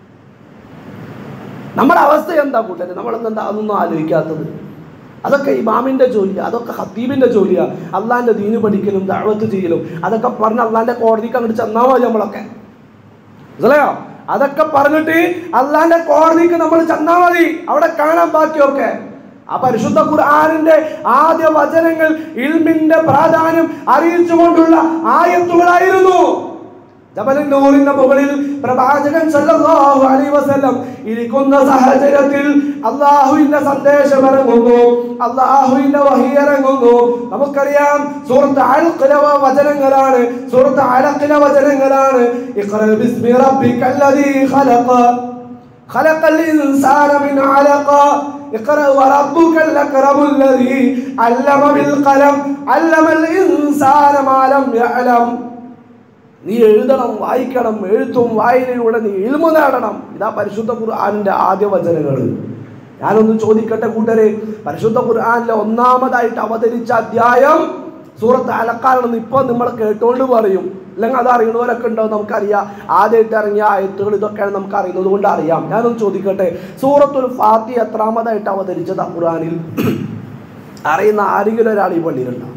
നമ്മുടെ അവസ്ഥ എന്താ കൂട്ടരെ നമ്മളെന്താ അതൊന്നും ആലോചിക്കാത്തത് അതൊക്കെ ഇമാമിന്റെ ജോലിയാ അതൊക്കെ ഹത്തീബിന്റെ ജോലിയാ അള്ളാന്റെ ദീന് പഠിക്കലും ദഅവത്ത് ചെയ്യലും അതൊക്കെ പറഞ്ഞ് അള്ളാന്റെ കോടതിക്ക് അങ്ങോട്ട് ചെന്നാൽ മതി നമ്മളൊക്കെ മനസ്സിലായോ അതൊക്കെ പറഞ്ഞിട്ട് അള്ളാന്റെ കോടതിക്ക് നമ്മൾ ചെന്നാൽ മതി അവിടെ കാണാൻ ബാക്കിയൊക്കെ ആ പരിശുദ്ധ ഖുർആാനിന്റെ ആദ്യ വചനങ്ങൾ ഇൽമിന്റെ പ്രാധാന്യം അറിയിച്ചുകൊണ്ടുള്ള ആയത്തുകളായിരുന്നു ജബലിൻ നൂറിന്റെ മുകളിൽ പ്രവാചകൻ സല്ലല്ലാഹു അലൈഹി വസല്ലം ഇരിക്കുന്ന സാഹചര്യത്തിൽ അള്ളാഹുവിന്റെ സന്ദേശം ഇറങ്ങുന്നു അള്ളാഹുവിന്റെ വഹി ഇറങ്ങുന്നു നമുക്കറിയാം സൂറത്ത് അൽഖിലെ വചനങ്ങളാണ് സൂറത്ത് അലഖിലെ വചനങ്ങളാണ് ഇഖ്റ ബിസ്മി റബ്ബിക്കല്ലദീ ഖലഖ خلق الإنسان من علق اقرأ وربك الأكرم الذي علم بالقلم علم الإنسان ما لم يعلم നീ എഴുതണം വായിക്കണം എഴുത്തും വായനയിലൂടെ നീ ഇൽമ നേടണം ഇതാ പരിശുദ്ധ ഖുർആാനിന്റെ ആദ്യ വചനങ്ങൾ ഞാനൊന്ന് ചോദിക്കട്ടെ കൂട്ടരെ പരിശുദ്ധ ഖുർആാനിലെ ഒന്നാമതായിട്ട് അവതരിച്ച അധ്യായം സൂറത്ത് അലക്കാണെന്ന് ഇപ്പൊ നമ്മൾ കേട്ടോണ്ട് പറയും അല്ലെങ്കിൽ അത് അറിയണവരൊക്കെ ഉണ്ടാവും നമുക്കറിയാം ആദ്യമായിട്ട് ഇറങ്ങിയ ആയത്തുകൾ ഇതൊക്കെയാണ് നമുക്ക് അറിയുന്നത് കൊണ്ട് അറിയാം ഞാനൊന്ന് ചോദിക്കട്ടെ സൂറത്തുൽ ഫാത്തി എത്രാമതായിട്ട് അവതരിച്ചത് ഖുർആാനിൽ അറിയുന്ന ആരെങ്കിലും ഒരാൾ ഈ പള്ളിയിലുണ്ടാവും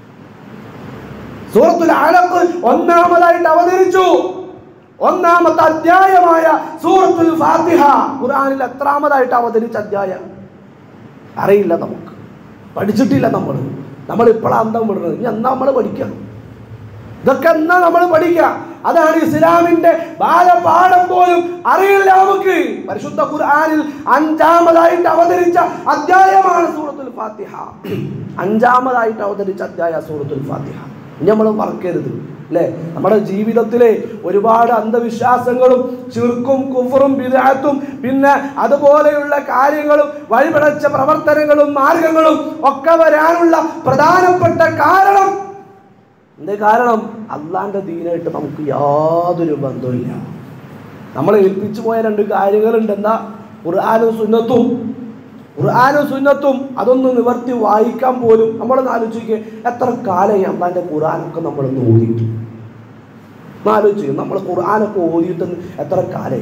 സൂറത്തുൽ അലഖ് ഒന്നാമതായിട്ട് അവതരിച്ചു ഒന്നാമത്തെ അധ്യായമായ സൂറത്തുൽ ഫാത്തിഹ ഖുർആനിൽ എത്രാമതായിട്ട് അവതരിച്ച അധ്യായം അറിയില്ല നമുക്ക് പഠിച്ചിട്ടില്ല നമ്മൾ നമ്മൾ ഇപ്പോഴാണ് അന്തം വിടുന്നത് ഇനി എന്നാ നമ്മൾ പഠിക്കുക ഇതൊക്കെ എന്നാ നമ്മൾ പഠിക്കുക അതാണ് ഇസ്ലാമിന്റെ ബാലപാഠം പോലും അറിയില്ല നമുക്ക് പരിശുദ്ധ ഖുർആനിൽ അഞ്ചാമതായിട്ട് അവതരിച്ച അധ്യായമാണ് സൂറത്തുൽ ഫാത്തിഹ അഞ്ചാമതായിട്ട് അവതരിച്ച അധ്യായ സൂറത്തുൽ ഫാത്തിഹ ഇനി നമ്മൾ മറക്കരുത് അല്ലേ നമ്മുടെ ജീവിതത്തിലെ ഒരുപാട് അന്ധവിശ്വാസങ്ങളും ചിർക്കും കുഫറും വിദാത്തും പിന്നെ അതുപോലെയുള്ള കാര്യങ്ങളും വഴിപിടച്ച പ്രവർത്തനങ്ങളും മാർഗങ്ങളും ഒക്കെ വരാനുള്ള പ്രധാനപ്പെട്ട കാരണം എന്ത് കാരണം അള്ളാന്റെ ദീനായിട്ട് നമുക്ക് യാതൊരു ബന്ധവുമില്ല നമ്മളെ ഏൽപ്പിച്ചു പോയ രണ്ട് കാര്യങ്ങളുണ്ട് എന്താ ഖുർആാനും സുന്നത്തും ഖുർആാനും സുന്നത്തും അതൊന്ന് നിവർത്തി വായിക്കാൻ പോലും നമ്മളൊന്ന് ആലോചിക്കുക എത്ര കാലമായി അള്ളാന്റെ ഖുർആാനൊക്കെ നമ്മളൊന്ന് ഓതിയിട്ടു ഒന്ന് ആലോചിക്കുക നമ്മൾ ഖുർആാനൊക്കെ ഓതിയിട്ട് എത്ര കാലമായി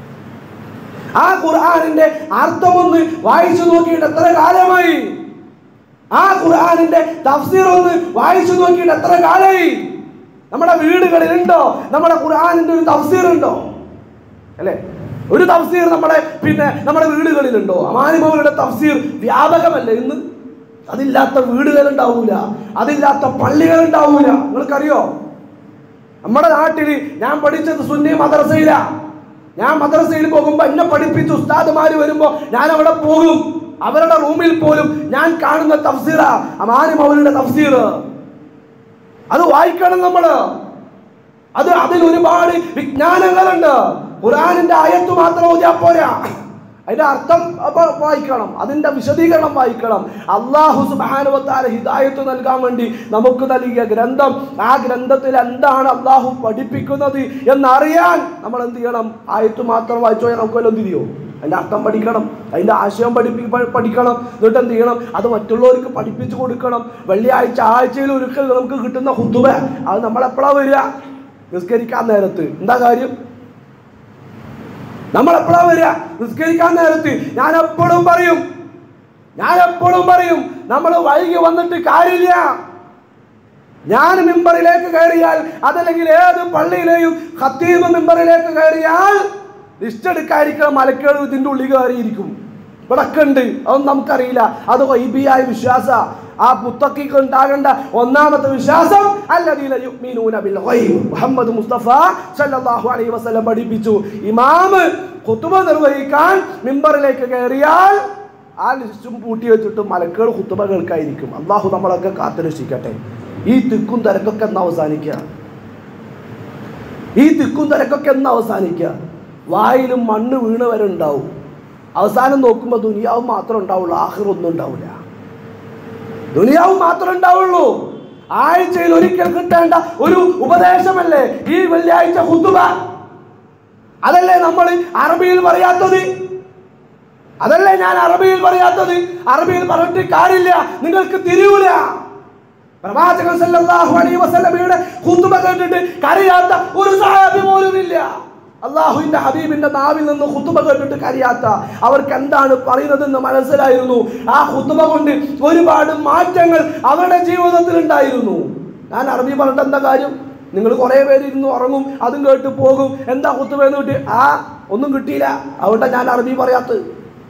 ആ ഖുർആാനിന്റെ അർത്ഥമൊന്ന് വായിച്ചു നോക്കിയിട്ട് എത്ര കാലമായി ആ ഖുർആാനിന്റെ തഫ്സീർ ഒന്ന് വായിച്ചു നോക്കിയിട്ട് എത്ര കാലമായി നമ്മുടെ വീടുകളിലുണ്ടോ നമ്മുടെ ഖുർആാനിന്റെ ഒരു തഫ്സീർ ഉണ്ടോ അല്ലേ ഒരു തഫ്സീർ നമ്മുടെ പിന്നെ നമ്മുടെ വീടുകളിലുണ്ടോ അമാനിമകളുടെ തഫ്സീർ വ്യാപകമല്ലേ ഇന്ന് അതില്ലാത്ത വീടുകൾ ഉണ്ടാവൂല അതില്ലാത്ത പള്ളികൾ ഉണ്ടാവൂല നിങ്ങൾക്കറിയോ നമ്മുടെ നാട്ടിൽ ഞാൻ പഠിച്ചത് സുന്നി മദ്രസയില ഞാൻ മദ്രസയിൽ പോകുമ്പോൾ എന്നെ പഠിപ്പിച്ച ഉസ്താദുമാര് വരുമ്പോ ഞാൻ അവിടെ പോകും അവരുടെ റൂമിൽ പോലും ഞാൻ കാണുന്ന തഫ്സീറ അമാനിമകളുടെ തഫ്സീർ അത് വായിക്കണം നമ്മള് അത് അതിൽ ഒരുപാട് വിജ്ഞാനങ്ങളുണ്ട് ഖുറാനിന്റെ ആയത്ത് മാത്രം ഓതിയാ പോരാ അതിന്റെ അർത്ഥം അപ്പൊ വായിക്കണം അതിന്റെ വിശദീകരണം വായിക്കണം അള്ളാഹു സുബാനുവത്താല ഹിദായത്ത് നൽകാൻ വേണ്ടി നമുക്ക് നൽകിയ ഗ്രന്ഥം ആ ഗ്രന്ഥത്തിൽ എന്താണ് അള്ളാഹു പഠിപ്പിക്കുന്നത് എന്നറിയാൻ നമ്മൾ എന്ത് ചെയ്യണം ആയത്ത് മാത്രം വായിച്ചു പോയാൽ നമുക്ക് വല്ലതും തിരിയോ അതിന്റെ അർത്ഥം പഠിക്കണം അതിന്റെ ആശയം പഠിപ്പി പ- പഠിക്കണം എന്നിട്ട് എന്ത് ചെയ്യണം അത് മറ്റുള്ളവർക്ക് പഠിപ്പിച്ചു കൊടുക്കണം വെള്ളിയാഴ്ച ആഴ്ചയിൽ ഒരിക്കൽ നമുക്ക് കിട്ടുന്ന ഹുത്തുബ അത് നമ്മളെപ്പോഴാ വരിക നിസ്കരിക്കാൻ നേരത്ത് എന്താ കാര്യം നമ്മൾ എപ്പോഴാ വരിക നിസ്കരിക്കാൻ നേരത്ത് ഞാൻ എപ്പോഴും പറയും ഞാൻ എപ്പോഴും പറയും നമ്മൾ വൈകി വന്നിട്ട് കാര്യമില്ല ഞാൻ മിമ്പറിലേക്ക് കയറിയാൽ അതല്ലെങ്കിൽ ഏത് പള്ളിയിലെയും ഖത്തീബ് മിമ്പറിലേക്ക് കയറിയാൽ ലിസ്റ്റ് എടുക്കാതിരിക്കുന്ന മലക്കുകൾ ഇതിന്റെ ഉള്ളിൽ കയറിയിരിക്കും ഇവിടെ ഒക്കെ ഉണ്ട് അതൊന്നും നമുക്കറിയില്ല അത് വൈബിയായ വിശ്വാസ ആ പുത്തക്കിക്ക് ഉണ്ടാകേണ്ട ഒന്നാമത്തെ വിശ്വാസം അല്ലദീന യുഅ്മിനൂന ബിൽ ഗൈബ് മുഹമ്മദ് മുസ്തഫ സല്ലല്ലാഹു അലൈഹി വസല്ലം പഠിപ്പിച്ചു ഇമാമ് ഖുതുബ നിർവഹിക്കാൻ മിമ്പറിലേക്ക് കയറിയാൽ ആ ലിസ്റ്റും പൂട്ടി വെച്ചിട്ട് മലക്കുകൾ ഖുതുബ കേൾക്കായിരിക്കും അള്ളാഹു നമ്മളൊക്കെ കാത്തുരക്ഷിക്കട്ടെ ഈ തിക്കും തിരക്കൊക്കെ എന്ന് അവസാനിക്കുക ഈ തിക്കും തിരക്കൊക്കെ എന്ന് അവസാനിക്കുക വായിലും മണ്ണ് വീണ് വരെ ഉണ്ടാവും അവസാനം നോക്കുമ്പോൾ ദുനിയാവ് മാത്രം ഉണ്ടാവുള്ളൂ ആഹ്റൊന്നും ഉണ്ടാവില്ല ദുനിയാവ് മാത്രമേ ഉണ്ടാവുള്ളൂ ആഴ്ചയിൽ ഒരിക്കൽ കിട്ടേണ്ട ഒരു ഉപദേശമല്ലേ ഈ വെള്ളിയാഴ്ച ഹുത്തുബ അതല്ലേ നമ്മൾ അറബിയിൽ പറയാത്തത് അതല്ലേ ഞാൻ അറബിയിൽ പറയാത്തത് അറബിയിൽ പറഞ്ഞിട്ട് കാര്യമില്ല നിങ്ങൾക്ക് തിരിയൂല പ്രവാചകൻ സല്ലല്ലാഹു അലൈഹി വസല്ലമയുടെ ഖുതുബ കേട്ടിട്ട് കരയാത്ത ഒരു സഹാബി പോലും ഇല്ല അള്ളാഹുവിന്റെ ഹബീബിന്റെ നാവിൽ നിന്ന് ഖുതുബ കേട്ടിട്ട് കരയാത്ത അവർക്ക് എന്താണ് പറയുന്നതെന്ന് മനസ്സിലായിരുന്നു ആ ഖുതുബ കൊണ്ട് ഒരുപാട് മാറ്റങ്ങൾ അവരുടെ ജീവിതത്തിൽ ഉണ്ടായിരുന്നു ഞാൻ അറബി പറഞ്ഞിട്ട് എന്താ കാര്യം നിങ്ങൾ കുറേ പേര് ഇരുന്ന് ഉറങ്ങും അതും കേട്ട് പോകും എന്താ ഖുതുബ എന്ന് കിട്ടി ആ ഒന്നും കിട്ടിയില്ല അതുകൊണ്ടാണ് ഞാൻ അറബി പറയാത്തത്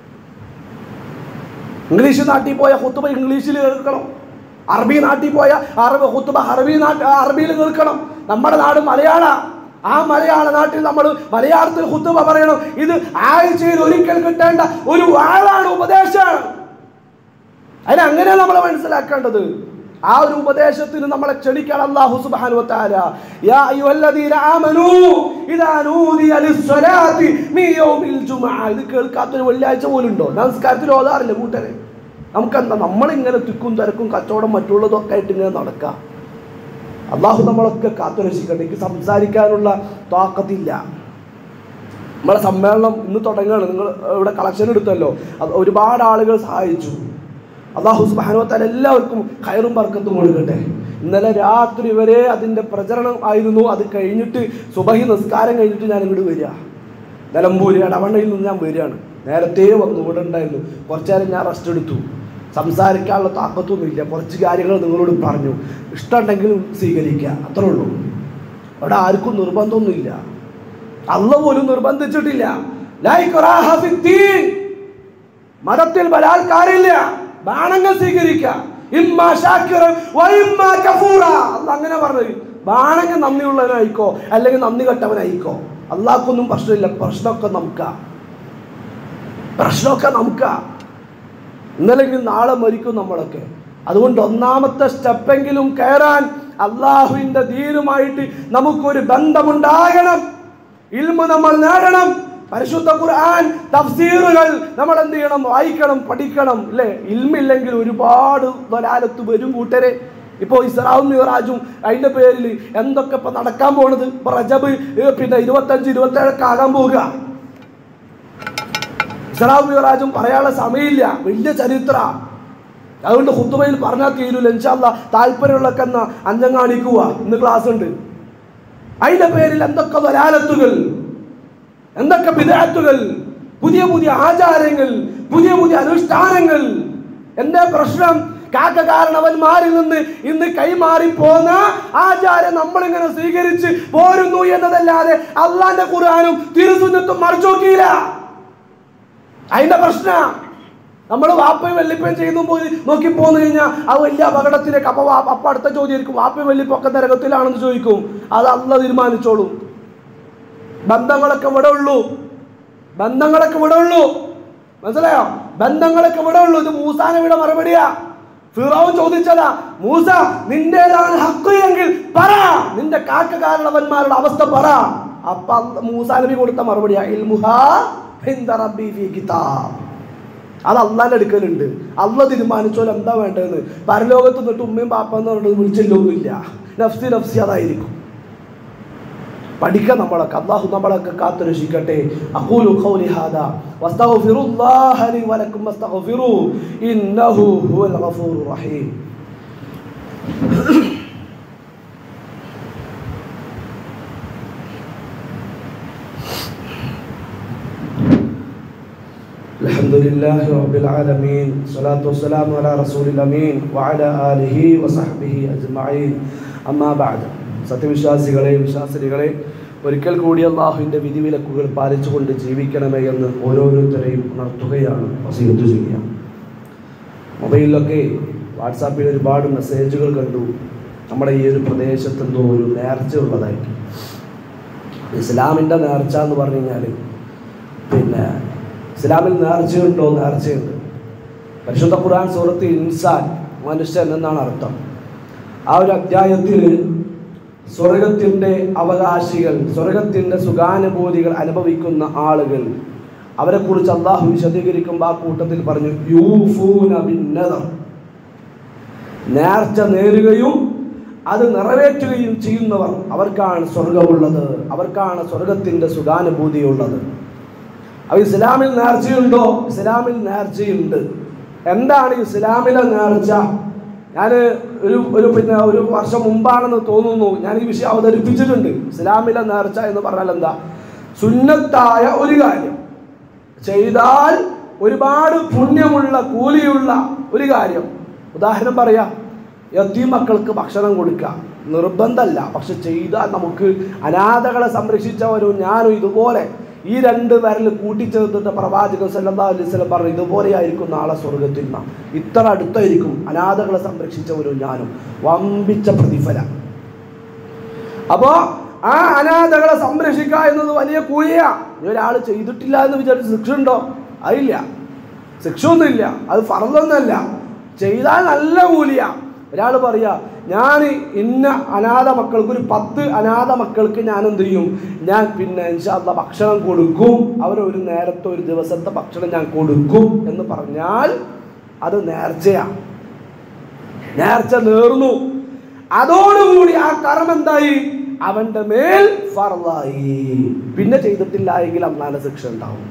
ഇംഗ്ലീഷ് നാട്ടിൽ പോയ ഖുത്തുബ ഇംഗ്ലീഷിൽ കേൾക്കണം അറബി നാട്ടിൽ പോയ അറബ് ഖുത്തുബ അറബി നാട്ട് അറബിയിൽ കേൾക്കണം നമ്മുടെ നാട് മലയാള ആ മലയാള നാട്ടിൽ നമ്മൾ മലയാളത്തിൽ ഖുത്തുബ പറയണം ഇത് ആഴ്ചയിൽ ഒരിക്കൽ കിട്ടേണ്ട ഒരു ആളാണ് ഉപദേശമാണ് അതിനങ്ങനെ നമ്മൾ മനസ്സിലാക്കേണ്ടത് ആ ഒരു ഉപദേശത്തിന് നമ്മളെ ക്ഷണിക്കണം അല്ലാഹു സുബ്ഹാനഹു വ തആല യാ അയ്യുഹല്ലദീന ആമനൂ ഇദാ നൂദിയ ലിസ്സലാത്തി മീ യൗമിൽ ജുമുഅ ഇത് കേൾക്കാത്തൊരു വെള്ളിയാഴ്ച പോലും ഉണ്ടോ നമസ്കാരത്തിൽ ഓതാറില്ല കൂട്ടരെ നമുക്കെന്താ നമ്മളിങ്ങനെ തിക്കും തിരക്കും കച്ചവടം മറ്റുള്ളതൊക്കെ ആയിട്ട് ഇങ്ങനെ നടക്കാം അള്ളാഹു നമ്മളൊക്കെ കാത്തുരക്ഷിക്കട്ടെ എനിക്ക് സംസാരിക്കാനുള്ള താക്കത്തില്ല നമ്മളെ സമ്മേളനം ഇന്ന് തുടങ്ങുകയാണ് നിങ്ങൾ ഇവിടെ കളക്ഷൻ എടുത്തല്ലോ അത് ഒരുപാട് ആളുകൾ സഹായിച്ചു അള്ളാഹു സുബാനുവത്താൽ എല്ലാവർക്കും കയറും പറക്കത്തും കൊടുക്കട്ടെ ഇന്നലെ രാത്രി വരെ അതിൻ്റെ പ്രചരണം ആയിരുന്നു അത് കഴിഞ്ഞിട്ട് സുബഹി നിസ്കാരം കഴിഞ്ഞിട്ട് ഞാൻ ഇങ്ങോട്ട് വരിക നിലമ്പൂര് ഇടവണ്ണയിൽ നിന്ന് ഞാൻ വരികയാണ് നേരത്തെ വന്നു ഇവിടെ ഉണ്ടായിരുന്നു കുറച്ചു നേരം ഞാൻ റെസ്റ്റ് എടുത്തു സംസാരിക്കാനുള്ള താക്കത്തൊന്നുമില്ല കുറച്ച് കാര്യങ്ങൾ നിങ്ങളോട് പറഞ്ഞു ഇഷ്ടമുണ്ടെങ്കിലും സ്വീകരിക്കുക അത്രേ ഉള്ളൂ അവിടെ ആർക്കും നിർബന്ധമൊന്നുമില്ല അള്ള പോലും നിർബന്ധിച്ചിട്ടില്ല ലാ ഇക്റാഹ ഫിദ്ദീൻ. മതത്തിൽ ബലാത്കാരമില്ല ബാണങ്ങൾ സ്വീകരിക്കുക ഇമ്മാ ഷാക്കിറൻ വ ഇമ്മാ കഫൂറ അല്ല അങ്ങനെ പറഞ്ഞത് ബാണങ്ങ നന്ദിയുള്ളവനായിക്കോ അല്ലെങ്കിൽ നന്ദി കെട്ടവനായിക്കോ അള്ളാഹ്ക്കൊന്നും പ്രശ്നമില്ല പ്രശ്നമൊക്കെ നമുക്കാ പ്രശ്നമൊക്കെ നമുക്കാ ഇന്നലെങ്കിൽ നാളെ മരിക്കും നമ്മളൊക്കെ അതുകൊണ്ട് ഒന്നാമത്തെ സ്റ്റെപ്പെങ്കിലും കയറാൻ അള്ളാഹുവിൻ്റെ ധീരുമായിട്ട് നമുക്കൊരു ബന്ധമുണ്ടാകണം ഇൽമ നമ്മൾ നേടണം പരിശുദ്ധ ഖുർആൻ തഫ്സീറുകൾ നമ്മൾ എന്ത് ചെയ്യണം വായിക്കണം പഠിക്കണം അല്ലേ ഇൽമില്ലെങ്കിൽ ഒരുപാട് വലാലത്ത് വരും കൂട്ടരെ ഇപ്പോൾ ഇസ്രാവും മിറാജും അതിൻ്റെ പേരിൽ എന്തൊക്കെ ഇപ്പം നടക്കാൻ പോണത് ഇപ്പൊ റജബ് ഏ, പിന്നെ ഇരുപത്തഞ്ച് ഇരുപത്തേഴൊക്കെ ആകാൻ പോവുക ഇസ്രാവും മിറാജും പറയാനുള്ള സമയമില്ല വലിയ ചരിത്ര അതുകൊണ്ട് ഹുത്തുബയിൽ പറഞ്ഞാൽ തീരൂല ഇൻഷാല്ല താല്പര്യമുള്ളൊക്കെ എന്നാ അഞ്ചം കാണിക്കുക ഇന്ന് ക്ലാസ് ഉണ്ട് അതിന്റെ പേരിൽ എന്തൊക്കെ വലാലത്തുകൾ എന്തൊക്കെ വിദാത്തുകൾ പുതിയ പുതിയ ആചാരങ്ങൾ പുതിയ പുതിയ അനുഷ്ഠാനങ്ങൾ എന്താ പ്രശ്നം കാക്ക കാരണവന്മാരിൽ നിന്ന് ഇന്ന് കൈമാറി പോന്ന ആചാരം നമ്മളിങ്ങനെ സ്വീകരിച്ച് പോരുന്നു എന്നതല്ലാതെ അള്ളാന്റെ ഖുർആാനും തിരുസുന്നത്തും മറിച്ചു നോക്കിയില്ല അതിന്റെ പ്രശ്ന നമ്മൾ വാപ്പയും വെള്ളിപ്പയും ചെയ്യുന്നു പോയി നോക്കി പോന്നു കഴിഞ്ഞാൽ ആ വലിയ അപകടത്തിലേക്ക് അപ്പൊ വാ- അപ്പൊ അടുത്ത ചോദ്യം ആയിരിക്കും വാപ്പയും വെള്ളിപ്പൊക്കെ നരകത്തിലാണെന്ന് ചോദിക്കും അത് അല്ല തീരുമാനിച്ചോളും ബന്ധങ്ങളൊക്കെ ഇവിടെ ഉള്ളൂ ബന്ധങ്ങളൊക്കെ ഇവിടെ ഉള്ളൂ മനസ്സിലായോ ബന്ധങ്ങളൊക്കെ ഇവിടെ ഉള്ളൂ ഇത് മൂസാനെ ഇവിടെ മറുപടിയാ ഫിറോൻ ചോദിച്ചതാ മൂസ നിന്റേതാണ് ഹക്ക് എങ്കിൽ പറ നിന്റെ കാക്ക കാരണവന്മാരുടെ അവസ്ഥ പറ അപ്പൊ അല്ല- മൂസാ നബി കൊടുത്ത മറുപടിയാ ഇൽമുഹാ ഇൻദ റബ്ബി ഫീ കിതാബ് അത് അള്ളാന്റെ അടുക്കലുണ്ട് അള്ള തീരുമാനിച്ചോൽ എന്താ വേണ്ടതെന്ന് പരലോകത്ത് നിന്നിട്ട് ഉമ്മയും പാപ്പ എന്ന് പറഞ്ഞിട്ട് വിളിച്ചില്ലൊന്നുമില്ല നഫ്സി നഫ്സി അതായിരിക്കും പഠിക്കാൻ നമ്മളൊക്കെ അള്ളാഹു നമ്മളൊക്കെ കാത്തു രക്ഷിക്കട്ടെ അഖൂലു ഖൗലി ഹാദാ വസ്തഗ്ഫിറുല്ലാഹ ലി വലക്കും വസ്തഗ്ഫിറു ഇന്നഹു ഹുവൽ ഗഫൂറുർ റഹീം الحمد لله رب العالمين الصلاة والسلام على رسول الأمين وعلى آله وصحبه أجمعين أما بعد സത്യവിശ്വാസികളെ വിശ്വാസികളെ ഒരിക്കൽ കൂടി അള്ളാഹുവിൻ്റെ വിധിവിലക്കുകൾ പാലിച്ചുകൊണ്ട് ജീവിക്കണമേ എന്ന് ഓരോരുത്തരെയും ഉണർത്തുകയാണ് വസീയത്ത് ചെയ്യുക മൊബൈലിലൊക്കെ വാട്സാപ്പിൽ ഒരുപാട് മെസ്സേജുകൾ കണ്ടു നമ്മുടെ ഈ ഒരു പ്രദേശത്ത് എന്തോ ഒരു നേർച്ച ഉള്ളതായിട്ട് ഇസ്ലാമിൻ്റെ നേർച്ച എന്ന് പറഞ്ഞു കഴിഞ്ഞാൽ പിന്നെ ഇസ്ലാമിൽ നേർച്ചയുണ്ടോ നേർച്ചയുണ്ട് പരിശുദ്ധ ഖുർആൻ സൂറത്ത് ഇൻസാൻ മനുഷ്യൻ എന്നാണ് അർത്ഥം ആ ഒരു അധ്യായത്തിൽ സ്വർഗത്തിൻ്റെ അവകാശികൾ സ്വർഗത്തിൻ്റെ സുഖാനുഭൂതികൾ അനുഭവിക്കുന്ന ആളുകൾ അവരെക്കുറിച്ച് അള്ളാഹു വിശദീകരിക്കുമ്പോൾ ആ കൂട്ടത്തിൽ പറഞ്ഞു യൂഫൂന ബിന്നദർ നേർച്ച നേരുകയും അത് നിറവേറ്റുകയും ചെയ്യുന്നവർ അവർക്കാണ് സ്വർഗമുള്ളത് അവർക്കാണ് സ്വർഗത്തിൻ്റെ സുഖാനുഭൂതിയുള്ളത് അപ്പോൾ ഇസ്ലാമിൽ നേർച്ചയുണ്ടോ ഇസ്ലാമിൽ നേർച്ചയുണ്ട് എന്താണ് ഇസ്ലാമിലെ നേർച്ച ഞാൻ ഒരു ഒരു പിന്നെ ഒരു വർഷം മുമ്പാണെന്ന് തോന്നുന്നു ഞാൻ ഈ വിഷയം അവതരിപ്പിച്ചിട്ടുണ്ട് ഇസ്ലാമിലെ നേർച്ച എന്ന് പറഞ്ഞാൽ എന്താ സുന്നത്തായ ഒരു കാര്യം ചെയ്താൽ ഒരുപാട് പുണ്യമുള്ള കൂലിയുള്ള ഒരു കാര്യം ഉദാഹരണം പറയാം യത്തീം മക്കൾക്ക് ഭക്ഷണം കൊടുക്കുക നിർബന്ധമല്ല പക്ഷെ ചെയ്താൽ നമുക്ക് അനാഥകളെ സംരക്ഷിച്ചവരും ഞാനും ഇതുപോലെ ഈ രണ്ട് വിരൽ കൂട്ടിച്ചേർത്തിട്ട് പ്രവാചകൻ സല്ലല്ലാഹു അലൈഹി വസല്ലം പറഞ്ഞു ഇതുപോലെയായിരിക്കും നാളെ സ്വർഗത്തിൽ നാം ഇത്ര അടുത്തായിരിക്കും അനാഥകളെ സംരക്ഷിച്ചവരും ഞാനും വമ്പിച്ച പ്രതിഫലം അപ്പോ ആ അനാഥകളെ സംരക്ഷിക്കുക എന്നത് വലിയ കൂലിയാ ഇനി ഒരാൾ ചെയ്തിട്ടില്ല എന്ന് വിചാരിച്ച് ശിക്ഷ ഉണ്ടോ അതില്ല ശിക്ഷ ഒന്നുമില്ല അത് ഫറന്നൊന്നല്ല ചെയ്താൽ നല്ല കൂലിയാ ഒരാൾ പറയാ ഞാൻ ഇന്ന അനാഥ മക്കൾക്ക് ഒരു പത്ത് അനാഥ മക്കൾക്ക് ഞാൻ എന്ത് ചെയ്യും ഞാൻ പിന്നെ ഇൻഷാല്ല ഭക്ഷണം കൊടുക്കും അവർ ഒരു നേരത്തെ ഒരു ദിവസത്തെ ഭക്ഷണം ഞാൻ കൊടുക്കും എന്ന് പറഞ്ഞാൽ അത് നേർച്ചയാണ് നേർച്ച നേർന്നു അതോടുകൂടി ആ കർമ്മം എന്തായി അവന്റെ മേൽ ഫർലായി പിന്നെ ചെയ്തിട്ടില്ല എങ്കിൽ അന്നാല ശിക്ഷ ഉണ്ടാവും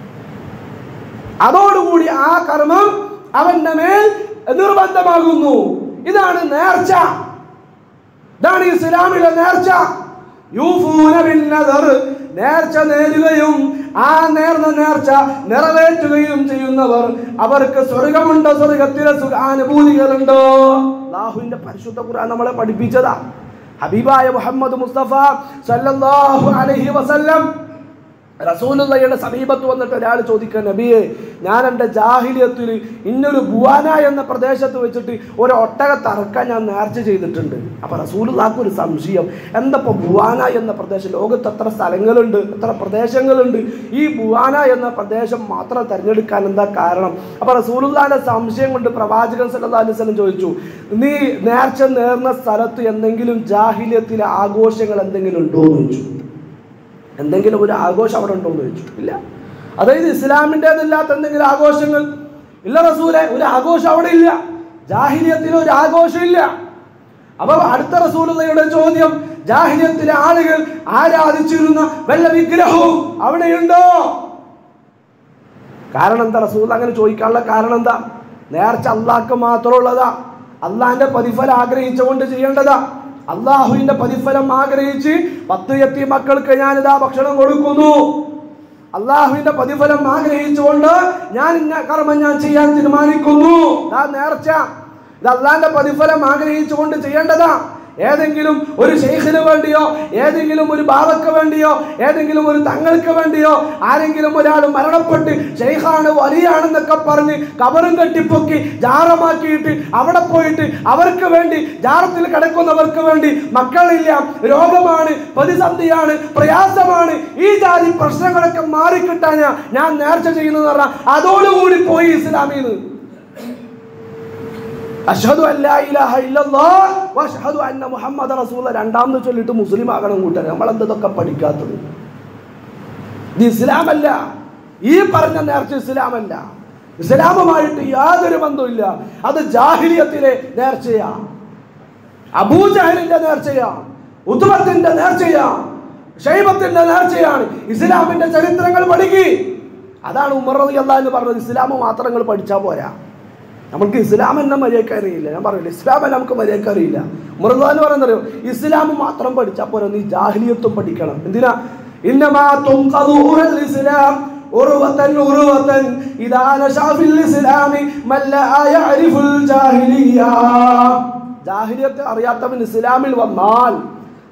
അതോടുകൂടി ആ കർമ്മം അവന്റെ മേൽ നിർബന്ധമാകുന്നു ഇതാണ് നേർച്ച ഇതാണ് ഇസ്ലാമിലെ നേർച്ച യൂഫൂന ബിന്നദർ നേർച്ച നേരുകയും ആ നേർന്ന നേർച്ച നിറവേറ്റുകയും ചെയ്യുന്നവർ അവർക്ക് സ്വർഗമുണ്ടോ സ്വർഗത്തിലെ സുഖാനുഭൂതികളുണ്ടോ അള്ളാഹുവിന്റെ പരിശുദ്ധ ഖുർആൻ നമ്മളെ പഠിപ്പിച്ചതാ ഹബീബായ മുഹമ്മദ് മുസ്തഫ സല്ലല്ലാഹു അലൈഹി വസല്ലം റസൂലുള്ളയുടെ സമീപത്ത് വന്നിട്ട് ഒരാൾ ചോദിക്കുക നബിയെ ഞാൻ എൻ്റെ ജാഹിലിയത്തിൽ ഇന്നൊരു ബുവാന എന്ന പ്രദേശത്ത് വെച്ചിട്ട് ഒരു ഒട്ടകത്തെ അറക്കാൻ ഞാൻ നേർച്ച ചെയ്തിട്ടുണ്ട് അപ്പോൾ റസൂലുള്ളാക്ക് ഒരു സംശയം എന്തപ്പോൾ ബുവാന എന്ന പ്രദേശം ലോകത്ത് എത്ര സ്ഥലങ്ങളുണ്ട് എത്ര പ്രദേശങ്ങളുണ്ട് ഈ ബുവാന എന്ന പ്രദേശം മാത്രം തിരഞ്ഞെടുക്കാൻ എന്താ കാരണം അപ്പോൾ റസൂലുള്ളാന്റെ സംശയം കൊണ്ട് പ്രവാചകൻ സല്ലല്ലാഹു അലൈഹി വസല്ലം ചോദിച്ചു നീ നേർച്ച നേർന്ന സ്ഥലത്ത് എന്തെങ്കിലും ജാഹിലിയത്തിലെ ആഘോഷങ്ങൾ എന്തെങ്കിലും ഉണ്ടോ എന്ന് ചോദിച്ചു എന്തെങ്കിലും ഒരു ആഘോഷം അവിടെ ഉണ്ടോ എന്ന് ചോദിച്ചു ഇല്ല അതായത് ഇസ്ലാമിൻ്റെതല്ലാത്ത എന്തെങ്കിലും ആഘോഷങ്ങൾ ഇല്ല റസൂലെ ഒരു ആഘോഷം അവിടെ ഇല്ല ജാഹിലിയത്തിൽ ഒരു ആഘോഷം ഇല്ല അപ്പൊ അടുത്ത റസൂലുള്ളയുടെ ചോദ്യം ജാഹിലിയത്തിലെ ആളുകൾ ആരാധിച്ചിരുന്ന വല്ല വിഗ്രഹവും അവിടെയുണ്ടോ കാരണം എന്താ റസൂൽ അങ്ങനെ ചോദിക്കാനുള്ള കാരണം എന്താ നേർച്ച അള്ളാഹ്ക്ക് മാത്രമുള്ളതാ അള്ളാഹിന്റെ പ്രതിഫലം ആഗ്രഹിച്ചുകൊണ്ട് ചെയ്യേണ്ടതാ അള്ളാഹുവിന്റെ പ്രതിഫലം ആഗ്രഹിച്ച് പത്ത് എത്തി മക്കൾക്ക് ഞാനിതാ ഭക്ഷണം കൊടുക്കുന്നു അള്ളാഹുവിന്റെ പ്രതിഫലം ആഗ്രഹിച്ചുകൊണ്ട് ഞാൻ ഇന്ന കർമ്മം ഞാൻ ചെയ്യാൻ തീരുമാനിക്കുന്നു ഇതാ നേർച്ച ഇത് അള്ളാഹിന്റെ പ്രതിഫലം ആഗ്രഹിച്ചുകൊണ്ട് ചെയ്യേണ്ടതാ ഏതെങ്കിലും ഒരു ഷെയ്ഖിന് വേണ്ടിയോ ഏതെങ്കിലും ഒരു ബാബക്ക് വേണ്ടിയോ ഏതെങ്കിലും ഒരു തങ്ങൾക്ക് വേണ്ടിയോ ആരെങ്കിലും ഒരാൾ മരണപ്പെട്ട് ഷെയ്ഖാണ് വലിയാണെന്നൊക്കെ പറഞ്ഞ് കബറും കെട്ടിപ്പൊക്കി ജാറമാക്കിയിട്ട് അവിടെ പോയിട്ട് അവർക്ക് വേണ്ടി ജാറത്തിൽ കിടക്കുന്നവർക്ക് വേണ്ടി മക്കളില്ല രോഗമാണ് പ്രതിസന്ധിയാണ് പ്രയാസമാണ് ഈ ജാതി പ്രശ്നങ്ങളൊക്കെ മാറിക്കിട്ടാൻ ഞാൻ നേർച്ച ചെയ്യുന്നത് പറഞ്ഞാൽ അതോടുകൂടി പോയി ഇസ്ലാമീന്ന് അഷ്ഹദു അല്ലാ ഇലാഹ ഇല്ലല്ലാഹ് വഅഷ്ഹദു അന്ന മുഹമ്മദ റസൂല രണ്ടാമത് ചൊല്ലിട്ട് മുസ്ലിം ആകണം കൂട്ടർ നമ്മൾ എന്തൊക്കെ പഠിക്കാത്തത് ഇത് ഇസ്ലാമല്ല ഈ പറഞ്ഞ നേർച്ച ഇസ്ലാമല്ല ഇസ്ലാമുമായിട്ട് യാതൊരു ബന്ധവുമില്ല അത് ജാഹിലിയത്തിലെ നേർച്ചയാ അബൂജഹലിന്റെ നേർച്ചയാ ഉദ്വത്തിന്റെ നേർച്ചയാ ഷൈബത്തിന്റെ നേർച്ചയാണ് ഇസ്ലാമിന്റെ ചരിത്രങ്ങൾ പഠിക്കി അതാണ് ഉമർ റളി അള്ളാഹ് എന്ന് പറഞ്ഞത് ഇസ്ലാം മാത്രങ്ങൾ പഠിച്ചാൽ പോരാ നമുക്ക് ഇസ്ലാം എന്ന മര്യാദക്ക് അറിയില്ല ഞാൻ പറയില്ല ഇസ്ലാം എന്നെ നമുക്ക് മര്യാദക്ക് അറിയില്ല മുറുദ എന്ന് പറയുന്നറിയോ ഇസ്ലാം മാത്രം പഠിച്ചാൽ പോരാ നീ ജാഹിലിയത്തും പഠിക്കണം എന്തിനാ ഇന്നമാ തുൻഖദു ഉറൽ ഇസ്ലാം ഉറുവത്തൻ ഉറുവത്തൻ ഇദാ നശാ ഫിൽ ഇസ്ലാമി മൻ ലാ യഅരിഫുൽ ജാഹിലിയ ജാഹിലിയത്തെ അറിയാത്തവൻ ഇസ്ലാമിൽ വന്നാൽ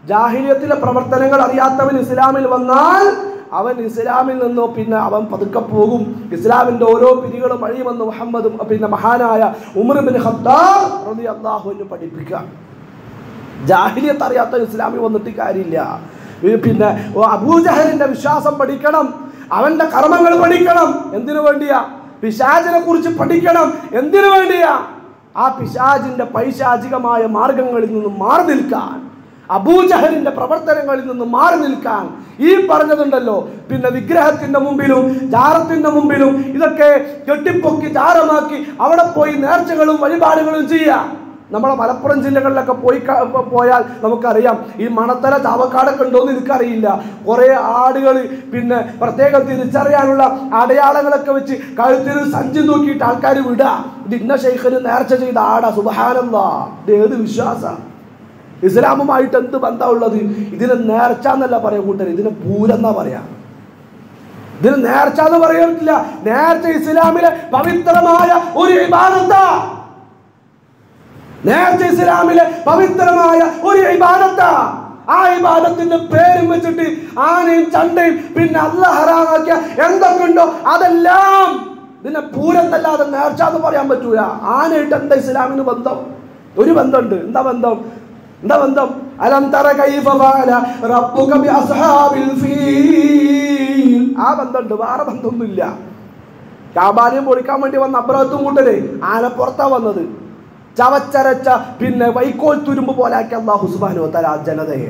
ജാഹിലിയത്തിലെ പ്രവർത്തനങ്ങൾ അറിയാത്തവൻ ഇസ്ലാമിൽ വന്നാൽ അവൻ ഇസ്ലാമിൽ നിന്നോ പിന്നെ അവൻ പതുക്കെ പോകും ഇസ്ലാമിന്റെ ഓരോ പിരികളും വഴിയുമെന്ന് മുഹമ്മദ് പിന്നെ മഹാനായ ഉമർ ബിൻ ഖത്താബ് റളിയല്ലാഹുവിന് പഠിപ്പിക്കുക ജാഹിലിയത്ത് അറിയാത്ത ഇസ്ലാമിൽ വന്നിട്ട് കാര്യമില്ല ഈ പിന്നെ ഓ അബൂജഹലിന്റെ വിശ്വാസം പഠിക്കണം അവന്റെ കർമ്മങ്ങൾ പഠിക്കണം എന്തിനു വേണ്ടിയാ പിശാചിനെ കുറിച്ച് പഠിക്കണം എന്തിനു വേണ്ടിയാ ആ പിശാചിന്റെ പൈശാചികമായ മാർഗങ്ങളിൽ നിന്നും മാറി നിൽക്കാൻ അബൂജഹലിന്റെ പ്രവർത്തനങ്ങളിൽ നിന്ന് മാറി നിൽക്കാൻ ഈ പറഞ്ഞതുണ്ടല്ലോ പിന്നെ വിഗ്രഹത്തിന്റെ മുമ്പിലും ജാറത്തിന്റെ മുമ്പിലും ഇതൊക്കെ കെട്ടിപ്പൊക്കി ജാറമാക്കി അവിടെ പോയി നേർച്ചകളും വഴിപാടുകളും ചെയ്യാം നമ്മളെ മലപ്പുറം ജില്ലകളിലൊക്കെ പോയി ക- പോ- പോയാൽ നമുക്കറിയാം ഈ മണത്തല ചാവക്കാടൊക്കെ ഉണ്ടോ എന്ന് എനിക്കറിയില്ല കുറേ ആടുകൾ പിന്നെ പ്രത്യേകം തിരിച്ചറിയാനുള്ള അടയാളങ്ങളൊക്കെ വെച്ച് കഴുത്തിൽ സഞ്ചി നോക്കിയിട്ട് ആൾക്കാർ വിടുക ഇത് ഇന്ന ഷെയ്ഖിന് നേർച്ച ചെയ്ത ആടാ സുബഹാനന്ദ ഇത് ഏത് വിശ്വാസ ഇസ്ലാമുമായിട്ട് എന്ത് ബന്ധമുള്ളത് ഇതിന് നേർച്ച എന്നല്ല പറയാ കൂട്ടർ ഇതിന് പൂരെന്നാ പറയാ ഇതിന് നേർച്ച എന്ന് പറയാൻ പറ്റില്ല നേർച്ച ഇസ്ലാമിലെ പവിത്രമായ ഒരു ഇബാദത്താ നേരത്തെ ഇസ്ലാമിലെ പവിത്രമായ ഒരു ഇബാദത്താ ആ ഇബാദത്തിന്റെ പേരും വെച്ചിട്ട് ആനയും ചണ്ടയും പിന്നെ അല്ല ഹറാമാക്കിയ എന്തൊക്കെ ഉണ്ടോ അതെല്ലാം ഇതിനെ പൂരത്തല്ലാതെ നേർച്ച എന്ന് പറയാൻ പറ്റൂല ആനയിട്ട് എന്താ ഇസ്ലാമിന് ബന്ധം ഒരു ബന്ധമുണ്ട് എന്താ ബന്ധം എന്താ ബന്ധം അലം തറ കൈഫ ഫഅല റബ്ബുക ബി അസ്ഹാബിൽ ഫീൽ ആ ബന്ധമുണ്ട് വേറെ ബന്ധമൊന്നുമില്ല കാബാലയം പൊളിക്കാൻ വേണ്ടി വന്ന അബ്രഹത്തും കൂട്ടരെ ആന പുറത്താ വന്നത് ചവച്ചരച്ച പിന്നെ വൈക്കോൽ തുരുമ്പ് പോലാക്കി അള്ളാഹു സുബാനു തല ജനതയെ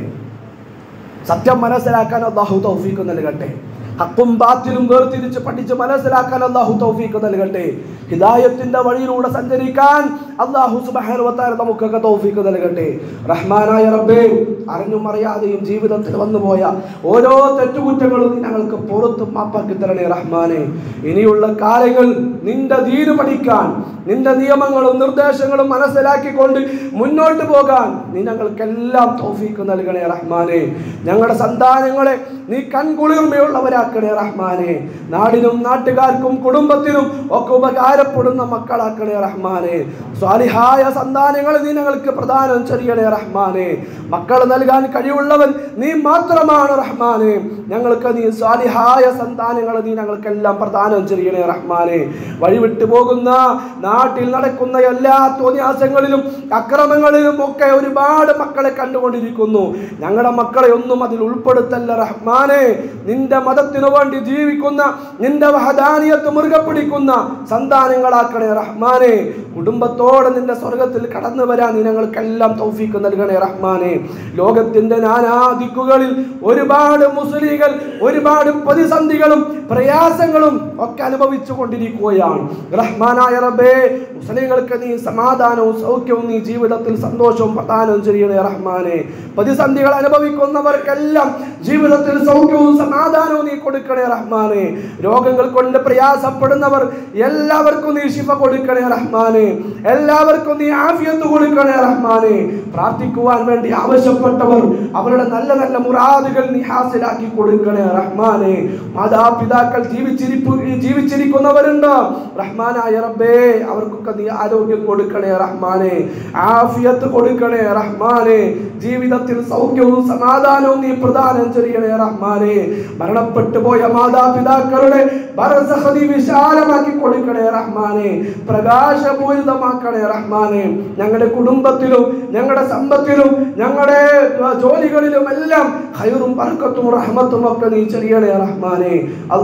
സത്യം മനസ്സിലാക്കാൻ അള്ളാഹു തൗഫീഖ് നൽകട്ടെ ഹക്കും ബാത്തിലും വേർതിരിച്ച് പഠിച്ച് മനസ്സിലാക്കാൻ അള്ളാഹു തൗഫീഖ് നൽകട്ടെ ഹിദായത്തിന്റെ വഴിയിലൂടെ സഞ്ചരിക്കാൻ അള്ളാഹു സുബ്ഹാനഹു വതആല നമുക്കൊക്കെ തൗഫീഖ് നൽകട്ടെ റഹ്മാനായ റബ്ബേ അറിഞ്ഞും അറിയാതെയും ജീവിതത്തിൽ വന്നുപോയ ഓരോ തെറ്റുകുറ്റങ്ങളും നീ ഞങ്ങൾക്ക് പുറത്തും മാപ്പാക്കി തരണേ റഹ്മാനെ ഇനിയുള്ള കാലങ്ങൾ നിന്റെ ദീന് പഠിക്കാൻ നിന്റെ നിയമങ്ങളും നിർദ്ദേശങ്ങളും മനസ്സിലാക്കിക്കൊണ്ട് മുന്നോട്ട് പോകാൻ നീ ഞങ്ങൾക്കെല്ലാം തൗഫീഖ് നൽകണേ റഹ്മാനെ ഞങ്ങളുടെ സന്താനങ്ങളെ നീ കൺകുളിർമയുള്ളവരാക്കണേ റഹ്മാനെ നാടിനും നാട്ടുകാർക്കും കുടുംബത്തിനും ഒക്കെ ഉപകാരപ്പെടുന്ന മക്കളാക്കണേ റഹ്മാനെ സ്വാലിഹായ സന്താനങ്ങളെ നീ ഞങ്ങൾക്ക് പ്രദാനം ചെയ്യണേ റഹ്മാനെ മക്കൾ നൽകാൻ കഴിവുള്ളവൻ നീ മാത്രമാണ് റഹ്മാനെ ഞങ്ങൾക്ക് നീ സ്വാലിഹായ സന്താനങ്ങളെ നീ ഞങ്ങൾക്കെല്ലാം പ്രദാനം ചെയ്യണേ റഹ്മാനെ വഴിവിട്ടു പോകുന്ന നാട്ടിൽ നടക്കുന്ന എല്ലാ തോന്നിയാസങ്ങളിലും അക്രമങ്ങളിലും ഒക്കെ ഒരുപാട് മക്കളെ കണ്ടുകൊണ്ടിരിക്കുന്നു ഞങ്ങളുടെ മക്കളെ ഒന്നും അതിൽ ഉൾപ്പെടുത്തല്ല റഹ്മാനെ നിന്റെ മതത്തിനു വേണ്ടി ജീവിക്കുന്ന നിന്റെ വഹദാനിയത്ത് മുറുകെ പിടിക്കുന്ന സന്താനങ്ങളാക്കണേ റഹ്മാനെ കുടുംബത്തോടെ നിന്റെ സ്വർഗത്തിൽ കടന്നു വരാൻ നീ ഞങ്ങൾക്കെല്ലാം തൗഫീക്ക് നൽകണേ റഹ്മാനെ ലോകത്തിന്റെ നാനാ ദിക്കുകളിൽ ഒരുപാട് മുസ്ലിങ്ങൾ ഒരുപാട് പ്രതിസന്ധികളും പ്രയാസങ്ങളും ഒക്കെ അനുഭവിച്ചു കൊണ്ടിരിക്കുകയാണ് റഹ്മാനായ റബ്ബേ മുസ്ലിങ്ങൾക്ക് നീ സമാധാനവും സൗഖ്യവും നീ ജീവിതത്തിൽ സന്തോഷവും പ്രദാനം ചെയ്യണേ റഹ്മാനെ പ്രതിസന്ധികൾ അനുഭവിക്കുന്നവർക്കെല്ലാം ജീവിതത്തിൽ സൗഖ്യവും സമാധാനവും നീ കൊടുക്കണേ റഹ്മാനെ രോഗങ്ങൾ കൊണ്ട് പ്രയാസപ്പെടുന്നവർ എല്ലാവർക്കും നീ ശിഫ കൊടുക്കണേ റഹ്മാനെ എല്ലാവർക്കും നീ ആഫിയത്ത് കൊടുക്കണേ റഹ്മാനെ പ്രാർത്ഥിക്കുവാൻ വേണ്ടി ആവശ്യപ്പെട്ടവർ അവരുടെ നല്ല നല്ല മുറാദുകൾ നീ ഹാസിലാക്കി കൊടുക്കണേ റഹ്മാനെ മാതാപിതാക്കൾ ജീവിച്ചിരിപ്പു ജീവിച്ചിരിക്കുന്നവരുണ്ട് റഹ്മാനായ റബ്ബേ അവർക്കൊക്കെ നീ ആരോഗ്യം കൊടുക്കണേ റഹ്മാനെ ആഫിയത്ത് കൊടുക്കണേ റഹ്മാനെ ജീവിതത്തിൽ സൗഖ്യവും സമാധാനവും നീ പ്രദാനം ചെയ്യണേ റഹ്മാനെ മരണപ്പെട്ടു പോയ മാതാപിതാക്കളുടെ ബർസഖ് നീ വിശാലമാക്കി കൊടുക്കണേ റഹ്മാനെ പ്രകാശപൂരിതമാക്കണേ റഹ്മാനെ ഞങ്ങളുടെ കുടുംബത്തിലും ഞങ്ങളുടെ സമ്പത്തിലും ഞങ്ങളുടെ ഏർ, ജോലികളിലും എല്ലാം ഖൈറും ബർക്കത്തും റഹ്മത്തും ഒക്കെ നീ ചെയ്യണേ റഹ്മാനെ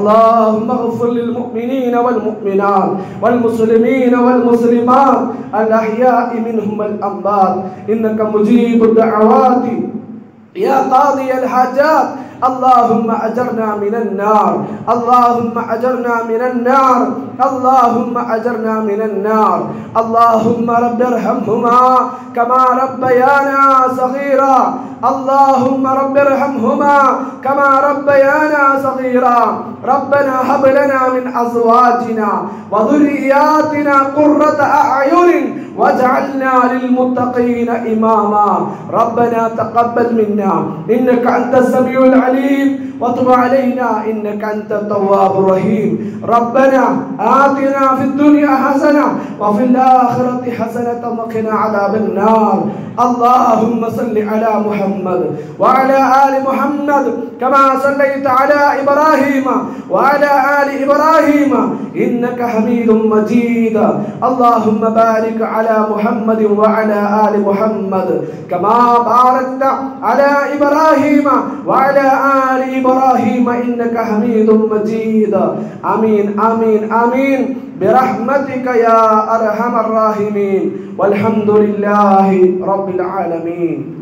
اللهم اغفر للمؤمنين والمؤمنات والمسلمين والمسلمات الأحياء منهم والأموات إنك مجيب الدعوات يا قاضي الحاجات اللهم أجرنا من النار اللهم أجرنا من النار اللهم أجرنا من النار اللهم رب ارحمهما كما ربيانا صغيرا اللهم رب ارحمهما كما ربيانا صغيرا ربنا هب لنا من أزواجنا وذرياتنا قرة أعين واجعلنا للمتقين إماما ربنا تقبل منا إنك أنت السميع العليم وتب علينا إنك أنت التواب الرحيم ربنا آتنا في الدنيا حسنة وفي الآخرة حسنة وقنا عذاب النار اللهم صل على محمد وعلى آل محمد كما صليت على إبراهيم وعلى آل إبراهيم إنك حميد مجيد اللهم بارك على محمد وعلى آل محمد كما باركت على إبراهيم وعلى آل إبراهيم إنك حميد مجيد آمين آمين آمين برحمتك يا أرحم الراحمين والحمد لله رب العالمين